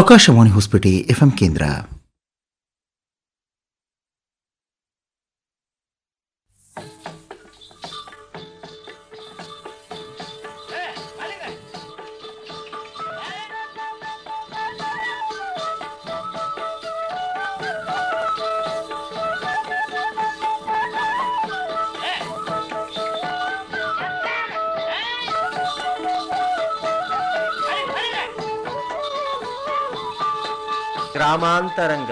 Akashvani Hosapete FM ಕೇಂದ್ರ ಗ್ರಾಮಾಂತರಂಗ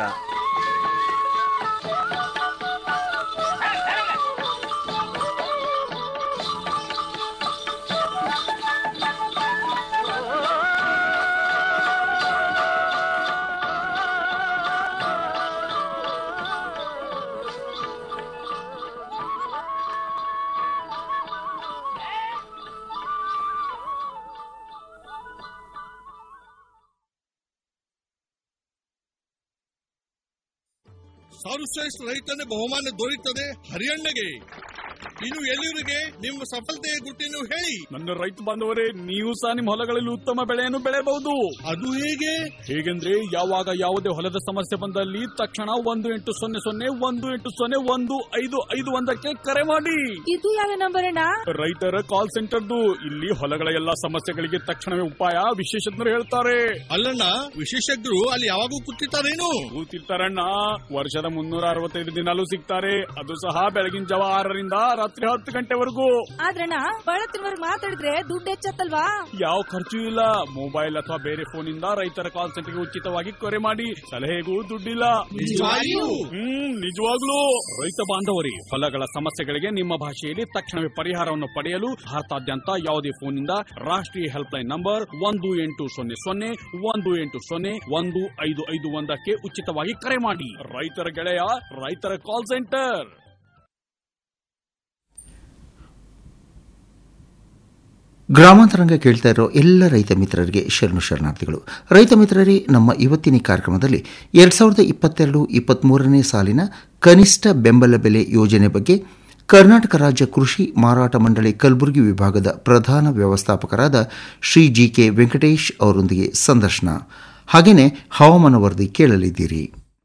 ಸರ್ವಶ್ರೇಷ್ಠ ರೈತನ ಬಹುಮಾನ ದೊರೆಯುತ್ತದೆ ಹರಿಯಣ್ಣಗೆ ಇನ್ನು ಎಲ್ಲಿವರಿಗೆ ನಿಮ್ಮ ಸಫಲತೆಯ ಗುಟ್ಟಿನ ಹೇಳಿ ನನ್ನ ರೈತ ಬಾಂಧವರೇ ನೀವು ಸಹ ನಿಮ್ಮ ಹೊಲಗಳಲ್ಲಿ ಉತ್ತಮ ಬೆಳೆಯನ್ನು ಬೆಳೆಯಬಹುದು ಅದು ಹೇಗೆ ಹೇಗೆಂದ್ರೆ ಯಾವಾಗ ಯಾವುದೇ ಹೊಲದ ಸಮಸ್ಯೆ ಬಂದಲ್ಲಿ ತಕ್ಷಣ ಒಂದು ಎಂಟು ಸೊನ್ನೆ ಸೊನ್ನೆ ಒಂದು ಎಂಟು ಸೊನ್ನೆ ಒಂದು ಐದು ಐದು ಒಂದಕ್ಕೆ ಕರೆ ಮಾಡಿ ಇದು ಯಾವ ನಂಬರ್ ಅಣ್ಣ ರೈತರ ಕಾಲ್ ಸೆಂಟರ್ದು ಇಲ್ಲಿ ಹೊಲಗಳ ಎಲ್ಲಾ ಸಮಸ್ಯೆಗಳಿಗೆ ತಕ್ಷಣವೇ ಉಪಾಯ ವಿಶೇಷಜ್ಞರು ಹೇಳ್ತಾರೆ ಅಲ್ಲಣ್ಣ ವಿಶೇಷಜ್ಞರು ಅಲ್ಲಿ ಯಾವಾಗೂ ಕೂತಿರ್ತಾರೇನು ಕೂತಿರ್ತಾರಣ್ಣ ವರ್ಷದ ಮುನ್ನೂರ ಅರವತ್ತೈದು ದಿನಾಲೂ ಸಿಗ್ತಾರೆ ಅದು ಸಹ ಬೆಳಗಿನ ಜಾವ ಆರರಿಂದ ರಾತ್ರಿ ಹತ್ತು ಗಂಟೆವರೆಗೂ ಆದ್ರಣ್ಣ ಬಳತ್ತಿನವರ್ಗ್ ಮಾತಾಡಿದ್ರೆ ದುಡ್ಡು ಹೆಚ್ಚತ್ತಲ್ವಾ ಯಾವ ಖರ್ಚು ಇಲ್ಲ ಮೊಬೈಲ್ ಅಥವಾ ಬೇರೆ ಫೋನ್ ಇಂದ ರೈತರ ಕಾಲ್ ಸೆಂಟರ್ಗೆ ಉಚಿತವಾಗಿ ಕರೆ ಮಾಡಿ ಸಲಹೆಗೂ ದುಡ್ಡಿಲ್ಲ ನಿಜವಾಗಿಯೂ? ಹ್ಮ್ ನಿಜವಾಗ್ಲೂ ರೈತ ಬಾಂಧವರಿ ಹೊಲಗಳ ಸಮಸ್ಯೆಗಳಿಗೆ ನಿಮ್ಮ ಭಾಷೆಯಲ್ಲಿ ತಕ್ಷಣವೇ ಪರಿಹಾರವನ್ನು ಪಡೆಯಲು ಭಾರತಾದ್ಯಂತ ಯಾವುದೇ ಫೋನ್ ಇಂದ ರಾಷ್ಟ್ರೀಯ ಹೆಲ್ಪ್ ಲೈನ್ ನಂಬರ್ ಒಂದು ಎಂಟು ಸೊನ್ನೆ ಸೊನ್ನೆ ಒಂದು ಎಂಟು ಸೊನ್ನೆ ಒಂದು ಐದು ಐದು ಒಂದಕ್ಕೆ ಉಚಿತವಾಗಿ ಕರೆ ಮಾಡಿ ರೈತರ ಗೆಳೆಯ ರೈತರ ಕಾಲ್ ಸೆಂಟರ್ ಗ್ರಾಮಾಂತರಂಗ ಕೇಳ್ತಾ ಇರೋ ಎಲ್ಲ ರೈತ ಮಿತ್ರರಿಗೆ ಶರಣು ಶರಣಾರ್ಥಿಗಳು ರೈತ ಮಿತ್ರರೇ ನಮ್ಮ ಇವತ್ತಿನ ಈ ಕಾರ್ಯಕ್ರಮದಲ್ಲಿ ಎರಡು ಸಾವಿರದ ಇಪ್ಪತ್ತೆರಡು ಇಪ್ಪತ್ತ್ಮೂರನೇ ಸಾಲಿನ ಕನಿಷ್ಠ ಬೆಂಬಲ ಬೆಲೆ ಯೋಜನೆ ಬಗ್ಗೆ ಕರ್ನಾಟಕ ರಾಜ್ಯ ಕೃಷಿ ಮಾರಾಟ ಮಂಡಳಿ ಕಲಬುರಗಿ ವಿಭಾಗದ ಪ್ರಧಾನ ವ್ಯವಸ್ಥಾಪಕರಾದ ಶ್ರೀ ಜಿ ಕೆ ವೆಂಕಟೇಶ್ ಅವರೊಂದಿಗೆ ಸಂದರ್ಶನ ಹಾಗೆಯೇ ಹವಾಮಾನ ವರದಿ ಕೇಳಲಿದ್ದೀರಿ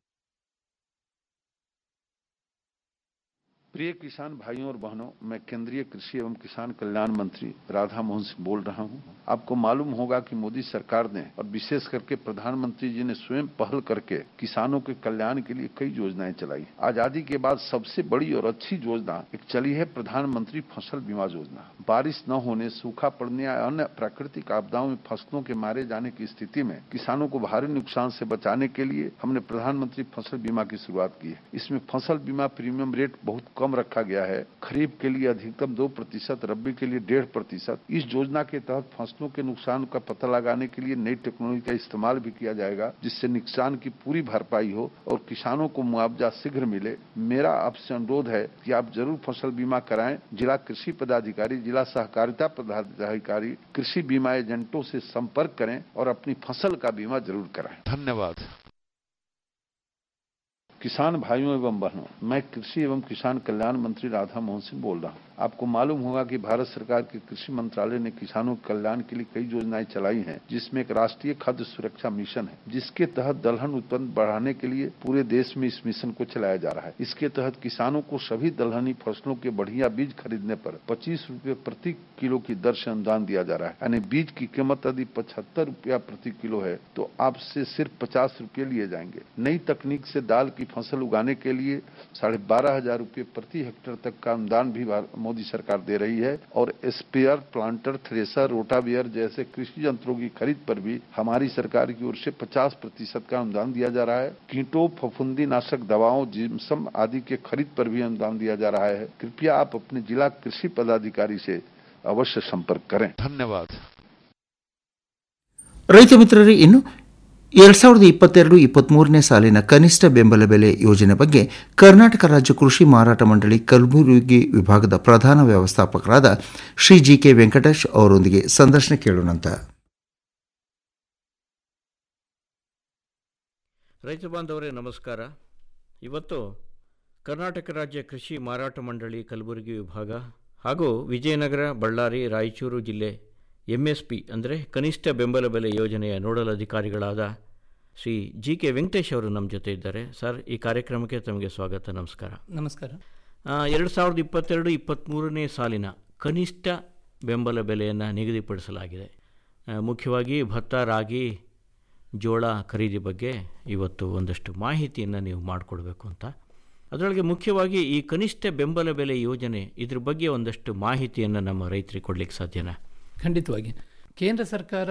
प्रिय किसान भाइयों और बहनों मैं केंद्रीय कृषि एवं किसान कल्याण मंत्री राधा मोहन सिंह बोल रहा हूं आपको मालूम होगा कि मोदी सरकार ने और विशेष करके प्रधानमंत्री जी ने स्वयं पहल करके किसानों के कल्याण के लिए कई योजनाएं चलाई आजादी के बाद सबसे बड़ी और अच्छी योजना एक चली है प्रधानमंत्री फसल बीमा योजना बारिश न होने सूखा पड़ने या अन्य प्राकृतिक आपदाओं में फसलों के मारे जाने की स्थिति में किसानों को भारी नुकसान से बचाने के लिए हमने प्रधानमंत्री फसल बीमा की शुरुआत की है इसमें फसल बीमा प्रीमियम रेट बहुत कम रखा गया है खरीफ के लिए अधिकतम दो प्रतिशत रबी के लिए डेढ़ प्रतिशत इस योजना के तहत फसलों के नुकसान का पता लगाने के लिए नई टेक्नोलॉजी का इस्तेमाल भी किया जाएगा जिससे नुकसान की पूरी भरपाई हो और किसानों को मुआवजा शीघ्र मिले मेरा आपसे अनुरोध है कि आप जरूर फसल बीमा कराएं जिला कृषि पदाधिकारी जिला सहकारिता पदाधिकारी कृषि बीमा एजेंटों से संपर्क करें और अपनी फसल का बीमा जरूर कराएं धन्यवाद किसान भाइयों एवं बहनों मैं कृषि एवं किसान कल्याण मंत्री राधा मोहन सिंह बोल रहा हूं आपको मालूम होगा कि भारत सरकार के कृषि मंत्रालय ने किसानों के कल्याण के लिए कई योजनाएं चलाई हैं जिसमें एक राष्ट्रीय खाद्य सुरक्षा मिशन है जिसके तहत दलहन उत्पन्न बढ़ाने के लिए पूरे देश में इस मिशन को चलाया जा रहा है इसके तहत किसानों को सभी दलहनी फसलों के बढ़िया बीज खरीदने पर पच्चीस रूपए प्रति किलो की दर से अनुदान दिया जा रहा है यानी बीज की कीमत यदि पचहत्तर रूपया प्रति किलो है तो आपसे सिर्फ पचास रूपये लिए जाएंगे नई तकनीक से दाल की फसल उगाने के लिए साढ़े बारह हजार रूपये प्रति हेक्टेयर तक का अनुदान भी मोदी सरकार दे रही है और स्पेयर प्लांटर थ्रेसर रोटावियर जैसे कृषि यंत्रों की खरीद पर भी हमारी सरकार की ओर से 50 प्रतिशत का अनुदान दिया जा रहा है कीटों फफूंदी नाशक दवाओं जिम्सम आदि के खरीद पर भी अनुदान दिया जा रहा है कृपया आप अपने जिला कृषि पदाधिकारी से अवश्य संपर्क करें धन्यवाद ರೈತ ಮಿತ್ರರೇ ಇನ್ನು ಎರಡು ಸಾವಿರದ ಇಪ್ಪತ್ತೆರಡು ಇಪ್ಪತ್ತ್ಮೂರನೇ ಸಾಲಿನ ಕನಿಷ್ಠ ಬೆಂಬಲ ಬೆಲೆ ಯೋಜನೆ ಬಗ್ಗೆ ಕರ್ನಾಟಕ ರಾಜ್ಯ ಕೃಷಿ ಮಾರಾಟ ಮಂಡಳಿ ಕಲಬುರಗಿ ವಿಭಾಗದ ಪ್ರಧಾನ ವ್ಯವಸ್ಥಾಪಕರಾದ ಶ್ರೀ ಜಿ ಕೆ ವೆಂಕಟೇಶ್ ಅವರೊಂದಿಗೆ ಸಂದರ್ಶನ ಕೇಳೋಣಂತ ರೈತ ಬಾಂಧವರೇ ನಮಸ್ಕಾರ ಇವತ್ತು ಕರ್ನಾಟಕ ರಾಜ್ಯ ಕೃಷಿ ಮಾರಾಟ ಮಂಡಳಿ ಕಲಬುರಗಿ ವಿಭಾಗ ಹಾಗೂ ವಿಜಯನಗರ ಬಳ್ಳಾರಿ ರಾಯಚೂರು ಜಿಲ್ಲೆ ಎಂ ಎಸ್ ಪಿ ಅಂದರೆ ಕನಿಷ್ಠ ಬೆಂಬಲ ಬೆಲೆ ಯೋಜನೆಯ ನೋಡಲ್ ಅಧಿಕಾರಿಗಳಾದ ಶ್ರೀ ಜಿ ಕೆ ವೆಂಕಟೇಶ್ ಅವರು ನಮ್ಮ ಜೊತೆ ಇದ್ದಾರೆ ಸರ್ ಈ ಕಾರ್ಯಕ್ರಮಕ್ಕೆ ತಮಗೆ ಸ್ವಾಗತ ನಮಸ್ಕಾರ ನಮಸ್ಕಾರ ಎರಡು ಸಾವಿರದ ಇಪ್ಪತ್ತೆರಡು ಇಪ್ಪತ್ತ್ಮೂರನೇ ಸಾಲಿನ ಕನಿಷ್ಠ ಬೆಂಬಲ ಬೆಲೆಯನ್ನು ನಿಗದಿಪಡಿಸಲಾಗಿದೆ ಆ, ಮುಖ್ಯವಾಗಿ ಭತ್ತ ರಾಗಿ ಜೋಳ ಖರೀದಿ ಬಗ್ಗೆ ಇವತ್ತು ಒಂದಷ್ಟು ಮಾಹಿತಿಯನ್ನು ನೀವು ಮಾಡಿಕೊಡ್ಬೇಕು ಅಂತ ಅದರೊಳಗೆ ಮುಖ್ಯವಾಗಿ ಈ ಕನಿಷ್ಠ ಬೆಂಬಲ ಬೆಲೆ ಯೋಜನೆ ಇದ್ರ ಬಗ್ಗೆ ಒಂದಷ್ಟು ಮಾಹಿತಿಯನ್ನು ನಮ್ಮ ರೈತರಿಗೆ ಕೊಡಲಿಕ್ಕೆ ಸಾಧ್ಯನಾ ಖಂಡಿತವಾಗಿ ಕೇಂದ್ರ ಸರ್ಕಾರ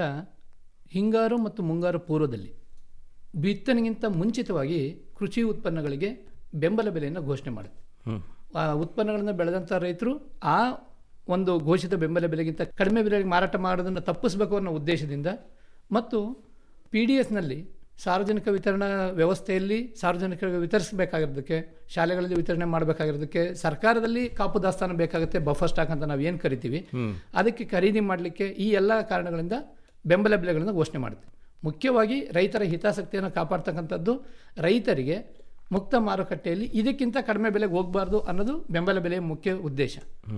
ಹಿಂಗಾರು ಮತ್ತು ಮುಂಗಾರು ಪೂರ್ವದಲ್ಲಿ ಬಿತ್ತನೆಗಿಂತ ಮುಂಚಿತವಾಗಿ ಕೃಷಿ ಉತ್ಪನ್ನಗಳಿಗೆ ಬೆಂಬಲ ಬೆಲೆಯನ್ನು ಘೋಷಣೆ ಮಾಡುತ್ತೆ ಹ್ಞೂ ಆ ಉತ್ಪನ್ನಗಳನ್ನು ಬೆಳೆದಂಥ ರೈತರು ಆ ಒಂದು ಘೋಷಿತ ಬೆಂಬಲ ಬೆಲೆಗಿಂತ ಕಡಿಮೆ ಬೆಲೆಗೆ ಮಾರಾಟ ಮಾಡೋದನ್ನು ತಪ್ಪಿಸಬೇಕು ಅನ್ನೋ ಉದ್ದೇಶದಿಂದ ಮತ್ತು ಪಿ ಡಿ ಎಸ್ನಲ್ಲಿ ಸಾರ್ವಜನಿಕ ವಿತರಣಾ ವ್ಯವಸ್ಥೆಯಲ್ಲಿ ಸಾರ್ವಜನಿಕರಿಗೆ ವಿತರಿಸಬೇಕಾಗಿರೋದಕ್ಕೆ ಶಾಲೆಗಳಲ್ಲಿ ವಿತರಣೆ ಮಾಡಬೇಕಾಗಿರೋದಕ್ಕೆ ಸರ್ಕಾರದಲ್ಲಿ ಕಾಪು ದಾಸ್ತಾನು ಬೇಕಾಗುತ್ತೆ ಬಫರ್ ಸ್ಟಾಕ್ ಅಂತ ನಾವು ಏನು ಕರಿತೀವಿ ಅದಕ್ಕೆ ಖರೀದಿ ಮಾಡಲಿಕ್ಕೆ ಈ ಎಲ್ಲ ಕಾರಣಗಳಿಂದ ಬೆಂಬಲ ಬೆಲೆಗಳನ್ನು ಘೋಷಣೆ ಮಾಡುತ್ತೆ ಮುಖ್ಯವಾಗಿ ರೈತರ ಹಿತಾಸಕ್ತಿಯನ್ನು ಕಾಪಾಡ್ತಕ್ಕಂಥದ್ದು ರೈತರಿಗೆ ಮುಕ್ತ ಮಾರುಕಟ್ಟೆಯಲ್ಲಿ ಇದಕ್ಕಿಂತ ಕಡಿಮೆ ಬೆಲೆಗೆ ಹೋಗಬಾರ್ದು ಅನ್ನೋದು ಬೆಂಬಲ ಬೆಲೆಯ ಮುಖ್ಯ ಉದ್ದೇಶ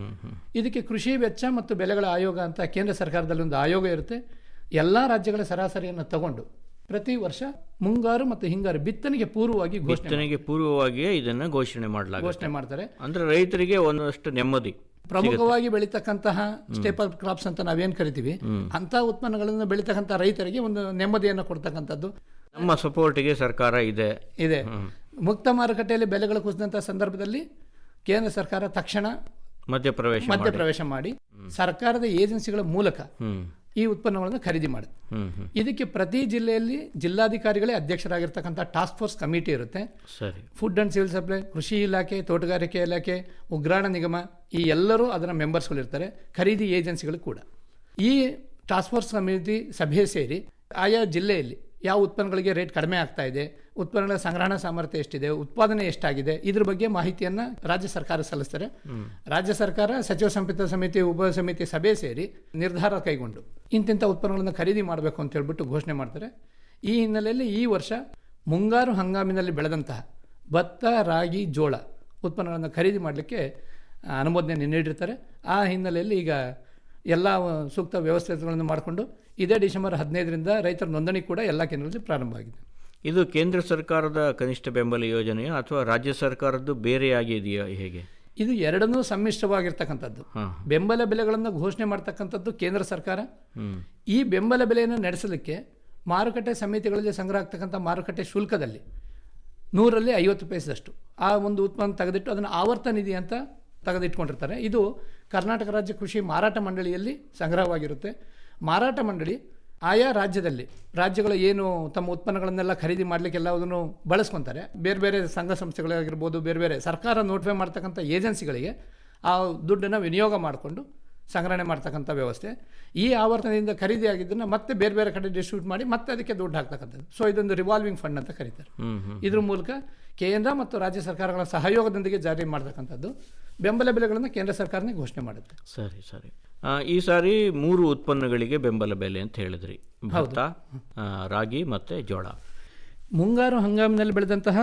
ಇದಕ್ಕೆ ಕೃಷಿ ವೆಚ್ಚ ಮತ್ತು ಬೆಲೆಗಳ ಆಯೋಗ ಅಂತ ಕೇಂದ್ರ ಸರ್ಕಾರದಲ್ಲಿ ಒಂದು ಆಯೋಗ ಇರುತ್ತೆ ಎಲ್ಲ ರಾಜ್ಯಗಳ ಸರಾಸರಿಯನ್ನು ತಗೊಂಡು ಪ್ರತಿ ವರ್ಷ ಮುಂಗಾರು ಮತ್ತು ಹಿಂಗಾರು ಬಿತ್ತನೆಗೆ ಪೂರ್ವವಾಗಿ ಘೋಷಣೆ ಬಿತ್ತನೆಗೆ ಪೂರ್ವವಾಗಿಯೇ ಇದನ್ನು ಘೋಷಣೆ ಮಾಡಲಾಗುತ್ತೆ ಘೋಷಣೆ ಮಾಡ್ತಾರೆ ಅಂದರೆ ರೈತರಿಗೆ ಒಂದಷ್ಟು ನೆಮ್ಮದಿ ಪ್ರಮುಖವಾಗಿ ಬೆಳೀತಕ್ಕಂತಹ ಸ್ಟೇಪಲ್ ಕ್ರಾಪ್ಸ್ ಅಂತ ನಾವೇನ್ ಕರಿತೀವಿ ಅಂತ ಉತ್ಪನ್ನಗಳನ್ನು ಬೆಳೀತಕ್ಕಂಥ ರೈತರಿಗೆ ಒಂದು ನೆಮ್ಮದಿಯನ್ನು ಕೊಡ್ತಕ್ಕಂಥದ್ದು ನಮ್ಮ ಸಪೋರ್ಟಿಗೆ ಸರ್ಕಾರ ಇದೆ ಇದೆ ಮುಕ್ತ ಮಾರುಕಟ್ಟೆಯಲ್ಲಿ ಬೆಲೆಗಳು ಕುಸಿದಂತಹ ಸಂದರ್ಭದಲ್ಲಿ ಕೇಂದ್ರ ಸರ್ಕಾರ ತಕ್ಷಣ ಮಧ್ಯಪ್ರವೇಶ ಮಧ್ಯಪ್ರವೇಶ ಮಾಡಿ ಸರ್ಕಾರದ ಏಜೆನ್ಸಿಗಳ ಮೂಲಕ ಹ್ಮ್ ಈ ಉತ್ಪನ್ನಗಳನ್ನು ಖರೀದಿ ಮಾಡುತ್ತೆ ಹ್ಮ್ ಹ್ಮ್ ಇದಕ್ಕೆ ಪ್ರತಿ ಜಿಲ್ಲೆಯಲ್ಲಿ ಜಿಲ್ಲಾಧಿಕಾರಿಗಳೇ ಅಧ್ಯಕ್ಷರಾಗಿರ್ತಕ್ಕಂಥ ಟಾಸ್ಕ್ ಫೋರ್ಸ್ ಕಮಿಟಿ ಇರುತ್ತೆ ಸರಿ ಫುಡ್ ಅಂಡ್ ಸಿವಿಲ್ ಸಪ್ಲೈ ಕೃಷಿ ಇಲಾಖೆ ತೋಟಗಾರಿಕೆ ಇಲಾಖೆ ಉಗ್ರಾಣ ನಿಗಮ ಈ ಎಲ್ಲರೂ ಅದರ ಮೆಂಬರ್ಸ್ಗಳಿರ್ತಾರೆ ಖರೀದಿ ಏಜೆನ್ಸಿಗಳು ಕೂಡ ಈ ಟಾಸ್ಕ್ ಫೋರ್ಸ್ ಸಮಿತಿ ಸಭೆ ಸೇರಿ ಆಯಾ ಜಿಲ್ಲೆಯಲ್ಲಿ ಯಾವ ಉತ್ಪನ್ನಗಳಿಗೆ ರೇಟ್ ಕಡಿಮೆ ಆಗ್ತಾ ಇದೆ ಉತ್ಪನ್ನಗಳ ಸಂಗ್ರಹಣಾ ಸಾಮರ್ಥ್ಯ ಎಷ್ಟಿದೆ ಉತ್ಪಾದನೆ ಎಷ್ಟಾಗಿದೆ ಇದ್ರ ಬಗ್ಗೆ ಮಾಹಿತಿಯನ್ನು ರಾಜ್ಯ ಸರ್ಕಾರ ಸಲ್ಲಿಸ್ತಾರೆ ರಾಜ್ಯ ಸರ್ಕಾರ ಸಚಿವ ಸಂಪುಟ ಸಮಿತಿ ಉಪ ಸಮಿತಿ ಸಭೆ ಸೇರಿ ನಿರ್ಧಾರ ಕೈಗೊಂಡು ಇಂತಿಂಥ ಉತ್ಪನ್ನಗಳನ್ನು ಖರೀದಿ ಮಾಡಬೇಕು ಅಂತ ಹೇಳ್ಬಿಟ್ಟು ಘೋಷಣೆ ಮಾಡ್ತಾರೆ ಈ ಹಿನ್ನೆಲೆಯಲ್ಲಿ ಈ ವರ್ಷ ಮುಂಗಾರು ಹಂಗಾಮಿನಲ್ಲಿ ಬೆಳೆದಂತಹ ಭತ್ತ ರಾಗಿ ಜೋಳ ಉತ್ಪನ್ನಗಳನ್ನು ಖರೀದಿ ಮಾಡಲಿಕ್ಕೆ ಅನುಮೋದನೆ ನೀಡಿರ್ತಾರೆ ಆ ಹಿನ್ನೆಲೆಯಲ್ಲಿ ಈಗ ಎಲ್ಲ ಸೂಕ್ತ ವ್ಯವಸ್ಥೆಗಳನ್ನು ಮಾಡಿಕೊಂಡು ಇದೇ ಡಿಸೆಂಬರ್ ಹದಿನೈದರಿಂದ ರೈತರ ನೋಂದಣಿ ಕೂಡ ಎಲ್ಲ ಕೇಂದ್ರಗಳಲ್ಲಿ ಪ್ರಾರಂಭ ಆಗಿದೆ ಇದು ಕೇಂದ್ರ ಸರ್ಕಾರದ ಕನಿಷ್ಠ ಬೆಂಬಲ ಯೋಜನೆಯೋ ಅಥವಾ ರಾಜ್ಯ ಸರ್ಕಾರದ್ದು ಬೇರೆಯಾಗಿ ಇದೆಯಾ ಹೇಗೆ ಇದು ಎರಡನ್ನೂ ಸಮ್ಮಿಶ್ರವಾಗಿರ್ತಕ್ಕಂಥದ್ದು ಹಾಂ ಬೆಂಬಲ ಬೆಲೆಗಳನ್ನು ಘೋಷಣೆ ಮಾಡ್ತಕ್ಕಂಥದ್ದು ಕೇಂದ್ರ ಸರ್ಕಾರ ಹ್ಮ್ ಈ ಬೆಂಬಲ ಬೆಲೆಯನ್ನು ನಡೆಸಲಿಕ್ಕೆ ಮಾರುಕಟ್ಟೆ ಸಮಿತಿಗಳಲ್ಲಿ ಸಂಗ್ರಹ ಆಗ್ತಕ್ಕಂಥ ಮಾರುಕಟ್ಟೆ ಶುಲ್ಕದಲ್ಲಿ ನೂರಲ್ಲಿ ಐವತ್ತು ಪೈಸದಷ್ಟು ಆ ಒಂದು ಉತ್ಪನ್ನ ತೆಗೆದಿಟ್ಟು ಅದನ್ನು ಆವರ್ತ ನಿಧಿ ಅಂತ ತೆಗೆದಿಟ್ಕೊಂಡಿರ್ತಾರೆ ಇದು ಕರ್ನಾಟಕ ರಾಜ್ಯ ಕೃಷಿ ಮಾರಾಟ ಮಂಡಳಿಯಲ್ಲಿ ಸಂಗ್ರಹವಾಗಿರುತ್ತೆ ಮಾರಾಟ ಮಂಡಳಿ ಆಯಾ ರಾಜ್ಯದಲ್ಲಿ ರಾಜ್ಯಗಳು ಏನು ತಮ್ಮ ಉತ್ಪನ್ನಗಳನ್ನೆಲ್ಲ ಖರೀದಿ ಮಾಡಲಿಕ್ಕೆ ಎಲ್ಲದನ್ನು ಬಳಸ್ಕೊತಾರೆ ಬೇರೆ ಬೇರೆ ಸಂಘ ಸಂಸ್ಥೆಗಳಾಗಿರ್ಬೋದು ಬೇರೆ ಬೇರೆ ಸರ್ಕಾರ ನೋಟಿಫೈ ಮಾಡ್ತಕ್ಕಂಥ ಏಜೆನ್ಸಿಗಳಿಗೆ ಆ ದುಡ್ಡನ್ನು ವಿನಿಯೋಗ ಮಾಡಿಕೊಂಡು ಸಂಗ್ರಹಣೆ ಮಾಡ್ತಕ್ಕಂಥ ವ್ಯವಸ್ಥೆ ಈ ಆವರ್ತನದಿಂದ ಖರೀದಿ ಆಗಿದ್ದನ್ನು ಮತ್ತೆ ಬೇರೆ ಬೇರೆ ಕಡೆ ಡಿಸ್ಟ್ರಿಬ್ಯೂಟ್ ಮಾಡಿ ಮತ್ತೆ ಅದಕ್ಕೆ ದುಡ್ಡು ಹಾಕ್ತಕ್ಕಂಥದ್ದು ಸೊ ಇದೊಂದು ರಿವಾಲ್ವಿಂಗ್ ಫಂಡ್ ಅಂತ ಕರೀತಾರೆ ಹ್ಮ್ ಹ್ಮ್ ಇದ್ರ ಮೂಲಕ ಕೇಂದ್ರ ಮತ್ತು ರಾಜ್ಯ ಸರ್ಕಾರಗಳ ಸಹಯೋಗದೊಂದಿಗೆ ಜಾರಿ ಮಾಡ್ತಕ್ಕಂಥದ್ದು ಬೆಂಬಲ ಬೆಲೆಗಳನ್ನು ಕೇಂದ್ರ ಸರ್ಕಾರನೇ ಘೋಷಣೆ ಮಾಡುತ್ತೆ ಸರಿ ಸರಿ ಆ, ಈ ಸಾರಿ ಮೂರು ಉತ್ಪನ್ನಗಳಿಗೆ ಬೆಂಬಲ ಬೆಲೆ ಅಂತ ಹೇಳಿದ್ರಿ ಭತ್ತ ಆ, ರಾಗಿ ಮತ್ತೆ ಜೋಳ ಮುಂಗಾರು ಹಂಗಾಮಿನಲ್ಲಿ ಬೆಳೆದಂತಹ